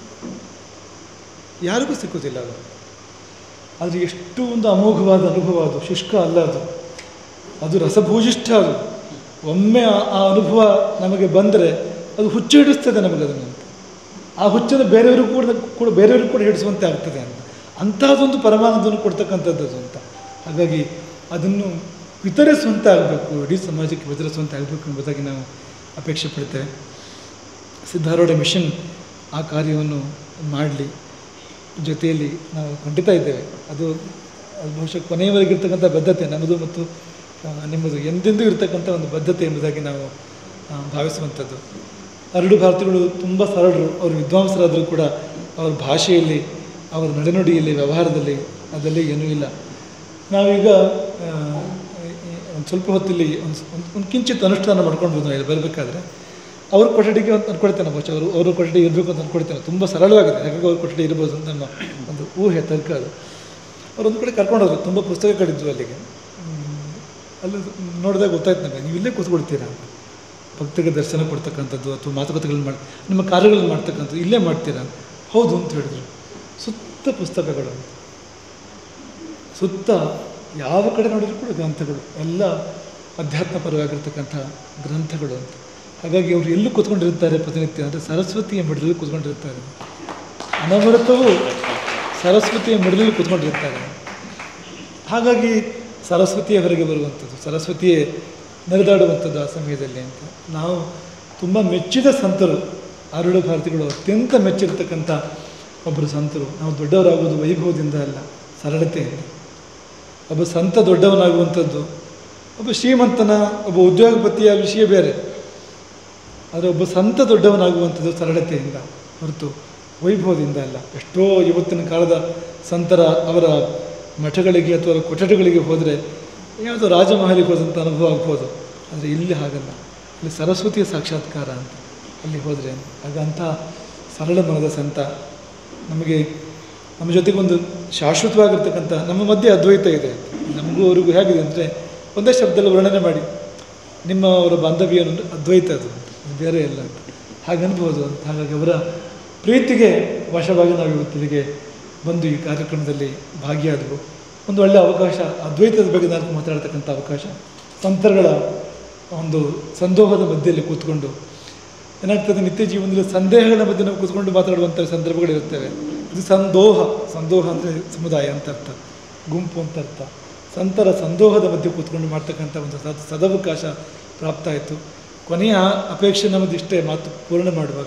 ಯಾರಿಗೂ ಸಿಕ್ಕೋದಿಲ್ಲ ಅದು ಆದರೆ ಎಷ್ಟು ಒಂದು ಅಮೋಘವಾದ ಅನುಭವ ಅದು ಶುಷ್ಕ ಅಲ್ಲ ಅದು ಅದು ರಸಭೂಜಿಷ್ಠ ಅದು ಒಮ್ಮೆ ಆ ಆ ಅನುಭವ ನಮಗೆ ಬಂದರೆ ಅದು ಹುಚ್ಚು ಹಿಡಿಸ್ತದೆ ನಮಗೆ ಅದನ್ನು ಅಂತ ಆ ಹುಚ್ಚನ್ನು ಬೇರೆಯವರು ಕೂಡ ಕೂಡ ಬೇರೆಯವರು ಕೂಡ ಹಿಡಿಸುವಂತೆ ಆಗ್ತದೆ ಅಂತ ಅಂತಹದೊಂದು ಪರಮಾನಂದವನ್ನು ಕೊಡ್ತಕ್ಕಂಥದ್ದು ಅದು ಅಂತ ಹಾಗಾಗಿ ಅದನ್ನು ವಿತರಿಸುವಂತೆ ಆಗಬೇಕು ಇಡೀ ಸಮಾಜಕ್ಕೆ ವಿತರಿಸುವಂತೆ ಆಗಬೇಕು ಎಂಬುದಾಗಿ ನಾವು ಅಪೇಕ್ಷೆ ಪಡ್ತೇವೆ ಸಿದ್ಧಾರೂಢ ಮಿಷನ್ ಆ ಕಾರ್ಯವನ್ನು ಮಾಡಲಿ ಜೊತೆಯಲ್ಲಿ ನಾವು ಖಂಡಿತ ಇದ್ದೇವೆ ಅದು ಅದು ಬಹುಶಃ ಕೊನೆಯವರೆಗಿರ್ತಕ್ಕಂಥ ಬದ್ಧತೆ ನಮ್ಮದು ಮತ್ತು ಆ, ನಿಮ್ಮದು ಎಂದೆಂದೂ ಇರತಕ್ಕಂಥ ಒಂದು ಬದ್ಧತೆ ಎಂಬುದಾಗಿ ನಾವು ಆ, ಭಾವಿಸುವಂಥದ್ದು ಅರಡು ಭಾರತಿಗಳು ತುಂಬ ಸರಳರು ಅವರು ವಿದ್ವಾಂಸರಾದರೂ ಕೂಡ ಅವ್ರ ಭಾಷೆಯಲ್ಲಿ ಅವರ ನಡೆನುಡಿಯಲ್ಲಿ ವ್ಯವಹಾರದಲ್ಲಿ ಅದರಲ್ಲಿ ಏನೂ ಇಲ್ಲ ನಾವೀಗ ಒಂದು ಸ್ವಲ್ಪ ಹೊತ್ತಿಲ್ಲಿ ಒಂದು ಒಂದು ಒಂದು ಕಿಂಚಿತ್ ಅನುಷ್ಠಾನ ಮಾಡ್ಕೊಂಡು ಬಂದು ಇಲ್ಲಿ ಬರಬೇಕಾದ್ರೆ ಅವ್ರ ಕೊಠಡಿಗೆ ಅಂತ ಅಂದ್ಕೊಳ್ತೇನೆ ಬಹುಶಃ ಅವರು ಅವ್ರ ಕೊಠಡಿ ಇರಬೇಕು ಅಂತ ಅಂದ್ಕೊಳ್ತೇನೆ ತುಂಬ ಸರಳವಾಗಿದೆ ಹಾಗಾಗಿ ಅವ್ರ ಕೊಠಡಿ ಇರ್ಬೋದು ಅಂತ ನಮ್ಮ ಒಂದು ಊಹೆ ತರ್ಕ ಅದು ಅವ್ರು ಒಂದು ಕಡೆ ಕರ್ಕೊಂಡೋದ್ರು ತುಂಬ ಪುಸ್ತಕಗಳಿದ್ವು ಅಲ್ಲಿಗೆ ಹ್ಮ್, ಅಲ್ಲಿ ನೋಡಿದಾಗ ಗೊತ್ತಾಯ್ತು ನಮಗೆ ನೀವು ಇಲ್ಲೇ ಕೂತ್ಕೊಳ್ತೀರಾ ಭಕ್ತರಿಗೆ ದರ್ಶನ ಕೊಡ್ತಕ್ಕಂಥದ್ದು ಅಥವಾ ಮಾತುಕತೆಗಳನ್ನ ಮಾಡಿ ನಿಮ್ಮ ಕಾರ್ಯಗಳನ್ನು ಮಾಡ್ತಕ್ಕಂಥದ್ದು ಇಲ್ಲೇ ಮಾಡ್ತೀರಾ ಹೌದು ಅಂತ ಹೇಳಿದ್ರು ಸುತ್ತ ಪುಸ್ತಕಗಳು ಸುತ್ತ ಯಾವ ಕಡೆ ನೋಡಿದ್ರು ಕೂಡ ಗ್ರಂಥಗಳು ಎಲ್ಲ ಅಧ್ಯಾತ್ಮಪರವಾಗಿರ್ತಕ್ಕಂಥ ಗ್ರಂಥಗಳು ಅಂತ ಹಾಗಾಗಿ ಅವರು ಎಲ್ಲೂ ಕೂತ್ಕೊಂಡಿರ್ತಾರೆ ಪ್ರತಿನಿತ್ಯ ಅಂದರೆ ಸರಸ್ವತಿಯ ಮಿಡಲಲ್ಲಿ ಕೂತ್ಕೊಂಡಿರ್ತಾರೆ ಅನವರತವೂ ಸರಸ್ವತಿಯ ಮಿಡಲಲ್ಲಿ ಕೂತ್ಕೊಂಡಿರ್ತಾರೆ ಹಾಗಾಗಿ ಸರಸ್ವತಿಯ ಹೊರಗೆ ಬರುವಂಥದ್ದು ಸರಸ್ವತಿಯೇ ನಡೆದಾಡುವಂಥದ್ದು ಆ ಸಮಯದಲ್ಲಿ ಅಂತ ನಾವು ತುಂಬ ಮೆಚ್ಚಿದ ಸಂತರು ಆರುಳು ಭಾರತಿಗಳು ಅತ್ಯಂತ ಮೆಚ್ಚಿರ್ತಕ್ಕಂಥ ಒಬ್ಬರು ಸಂತರು ನಾವು ದೊಡ್ಡವರಾಗುವುದು ವೈಭವದಿಂದ ಅಲ್ಲ ಸರಳತೆಯಿಂದ ಒಬ್ಬ ಸಂತ ದೊಡ್ಡವನಾಗುವಂಥದ್ದು ಒಬ್ಬ ಶ್ರೀಮಂತನ ಒಬ್ಬ ಉದ್ಯೋಗಪತಿಯ ವಿಷಯ ಬೇರೆ ಆದರೆ ಒಬ್ಬ ಸಂತ ದೊಡ್ಡವನಾಗುವಂಥದ್ದು ಸರಳತೆಯಿಂದ ಹೊರತು ವೈಭವದಿಂದ ಅಲ್ಲ ಎಷ್ಟೋ ಇವತ್ತಿನ ಕಾಲದ ಸಂತರ ಅವರ ಮಠಗಳಿಗೆ ಅಥವಾ ಅವರ ಕೊಠಡಿಗಳಿಗೆ ಹೋದರೆ ಯಾವುದೋ ರಾಜಮಹಲಿಗೆ ಹೋದಂಥ ಅನುಭವ ಆಗ್ಬೋದು ಆದರೆ ಇಲ್ಲಿ ಹಾಗಲ್ಲ ಇಲ್ಲಿ ಸರಸ್ವತಿಯ ಸಾಕ್ಷಾತ್ಕಾರ ಅಂತ ಅಲ್ಲಿ ಹೋದರೆ ಆಗ ಅಂಥ ಸರಳ ಮನದ ಸಂತ ನಮಗೆ ನಮ್ಮ ಜೊತೆಗೆ ಒಂದು ಶಾಶ್ವತವಾಗಿರ್ತಕ್ಕಂಥ ನಮ್ಮ ಮಧ್ಯೆ ಅದ್ವೈತ ಇದೆ ನಮಗೂ ಅವ್ರಿಗೂ ಹೇಗಿದೆ ಅಂದರೆ ಒಂದೇ ಶಬ್ದದಲ್ಲಿ ವರ್ಣನೆ ಮಾಡಿ ನಿಮ್ಮ ಅವರ ಬಾಂಧವ್ಯ ಅನ್ನೋದು ಅದ್ವೈತ ಅದು ಅಂತ ಅದು ಬೇರೆ ಇಲ್ಲ ಅಂತ ಹಾಗೆ ಅನ್ಬೋದು ಅಂತ ಹಾಗಾಗಿ ಅವರ ಪ್ರೀತಿಗೆ ವಶವಾಗಿ ನಾವು ಇವತ್ತು ಇಲ್ಲಿಗೆ ಬಂದು ಈ ಕಾರ್ಯಕ್ರಮದಲ್ಲಿ ಭಾಗಿಯಾದವು ಒಂದು ಒಳ್ಳೆಯ ಅವಕಾಶ ಅದ್ವೈತದ ಬಗ್ಗೆ ನಾನು ಮಾತಾಡ್ತಕ್ಕಂಥ ಅವಕಾಶ ಸಂತರುಗಳ ಒಂದು ಸಂದೋಹದ ಮಧ್ಯೆಯಲ್ಲಿ ಕೂತ್ಕೊಂಡು ಏನಾಗ್ತದೆ ನಿತ್ಯ ಜೀವನದಲ್ಲಿ ಸಂದೇಹಗಳ ಮಧ್ಯೆ ನಾವು ಕೂತ್ಕೊಂಡು ಮಾತಾಡುವಂಥ ಸಂದರ್ಭಗಳಿರುತ್ತವೆ ಇದು ಸಂದೋಹ ಸಂದೋಹ ಅಂದರೆ ಸಮುದಾಯ ಅಂತ ಅರ್ಥ ಗುಂಪು ಅಂತ ಅರ್ಥ ಸಂತರ ಸಂದೋಹದ ಮಧ್ಯೆ ಕೂತ್ಕೊಂಡು ಮಾಡ್ತಕ್ಕಂಥ ಒಂದು ಸದ್ ಸದವಕಾಶ ಪ್ರಾಪ್ತ ಆಯಿತು ಕೊನೆಯ ಅಪೇಕ್ಷೆ ನಮ್ಮದು ಇಷ್ಟೇ ಮಾತು ಪೂರ್ಣ ಮಾಡುವಾಗ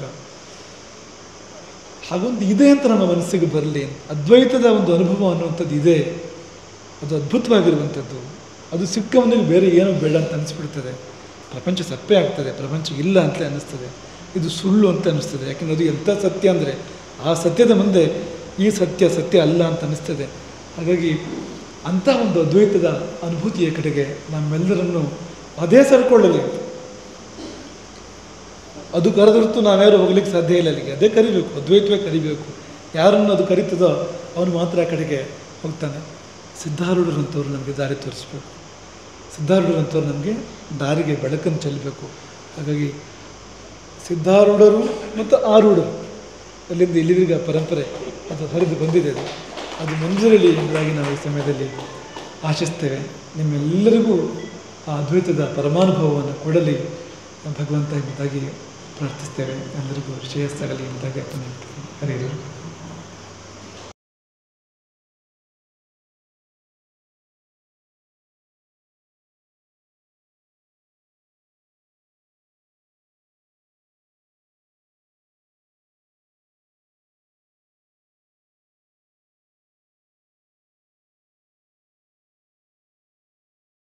ಹಾಗೊಂದು ಇದೆ ಅಂತ ನಮ್ಮ ಮನಸ್ಸಿಗೆ ಬರಲಿ ಅದ್ವೈತದ ಒಂದು ಅನುಭವ ಅನ್ನುವಂಥದ್ದು ಇದೆ ಅದು ಅದ್ಭುತವಾಗಿರುವಂಥದ್ದು ಅದು ಸಿಕ್ಕವನಿಗೆ ಬೇರೆ ಏನೂ ಬೇಡ ಅಂತ ಅನಿಸ್ಬಿಡ್ತದೆ ಪ್ರಪಂಚ ಸಪ್ಪೆ ಆಗ್ತದೆ ಪ್ರಪಂಚ ಇಲ್ಲ ಅಂತಲೇ ಅನ್ನಿಸ್ತದೆ ಇದು ಸುಳ್ಳು ಅಂತ ಅನ್ನಿಸ್ತದೆ ಯಾಕೆಂದರೆ ಅದು ಎಂಥ ಸತ್ಯ ಅಂದರೆ ಆ ಸತ್ಯದ ಮುಂದೆ ಈ ಸತ್ಯ ಸತ್ಯ ಅಲ್ಲ ಅಂತ ಅನ್ನಿಸ್ತದೆ ಹಾಗಾಗಿ ಅಂಥ ಒಂದು ಅದ್ವೈತದ ಅನುಭೂತಿಯ ಕಡೆಗೆ ನಮ್ಮೆಲ್ಲರನ್ನು ಅದೇ ಸರ್ಕೊಳ್ಳಲಿ ಅದು ಕರೆದೊರ್ತು ನಾವ್ಯಾರು ಹೋಗ್ಲಿಕ್ಕೆ ಸಾಧ್ಯ ಇಲ್ಲ ಅಲ್ಲಿಗೆ ಅದೇ ಕರಿಬೇಕು ಅದ್ವೈತವೇ ಕರಿಬೇಕು ಯಾರನ್ನು ಅದು ಕರೀತದೋ ಅವನು ಮಾತ್ರ ಆ ಕಡೆಗೆ ಹೋಗ್ತಾನೆ ಸಿದ್ಧಾರೂಢರಂಥವ್ರು ನಮಗೆ ದಾರಿ ತೋರಿಸ್ಬೇಕು ಸಿದ್ಧಾರೂಢರಂಥವ್ರು ನಮಗೆ ದಾರಿಗೆ ಬೆಳಕನ್ನು ಚೆಲ್ಲಬೇಕು ಹಾಗಾಗಿ ಸಿದ್ಧಾರೂಢರು ಮತ್ತು ಆರೂಢರು ಅಲ್ಲಿಂದ ಇಲ್ಲಿವರೆಗೆ ಆ ಪರಂಪರೆ ಅದು ಹರಿದು ಬಂದಿದೆ ಅದು ಅದು ಮುಂದುವರಿಲಿ ಎಂಬುದಾಗಿ ನಾವು ಈ ಸಮಯದಲ್ಲಿ ಆಶಿಸ್ತೇವೆ ನಿಮ್ಮೆಲ್ಲರಿಗೂ ಆ ಅದ್ವೈತದ ಪರಮಾನುಭವವನ್ನು ಕೊಡಲಿ ಭಗವಂತ ಎಂಬುದಾಗಿ ಪ್ರಾರ್ಥಿಸ್ತೇವೆ ಎಲ್ಲರಿಗೂ ಶ್ರೇಯಸ್ಸಾಗಲಿ ಎಂಬುದಾಗಿ ಅರ್ಪಣೆ ಮಾಡ್ತೇವೆ ಹರಿಯಲ್ಲ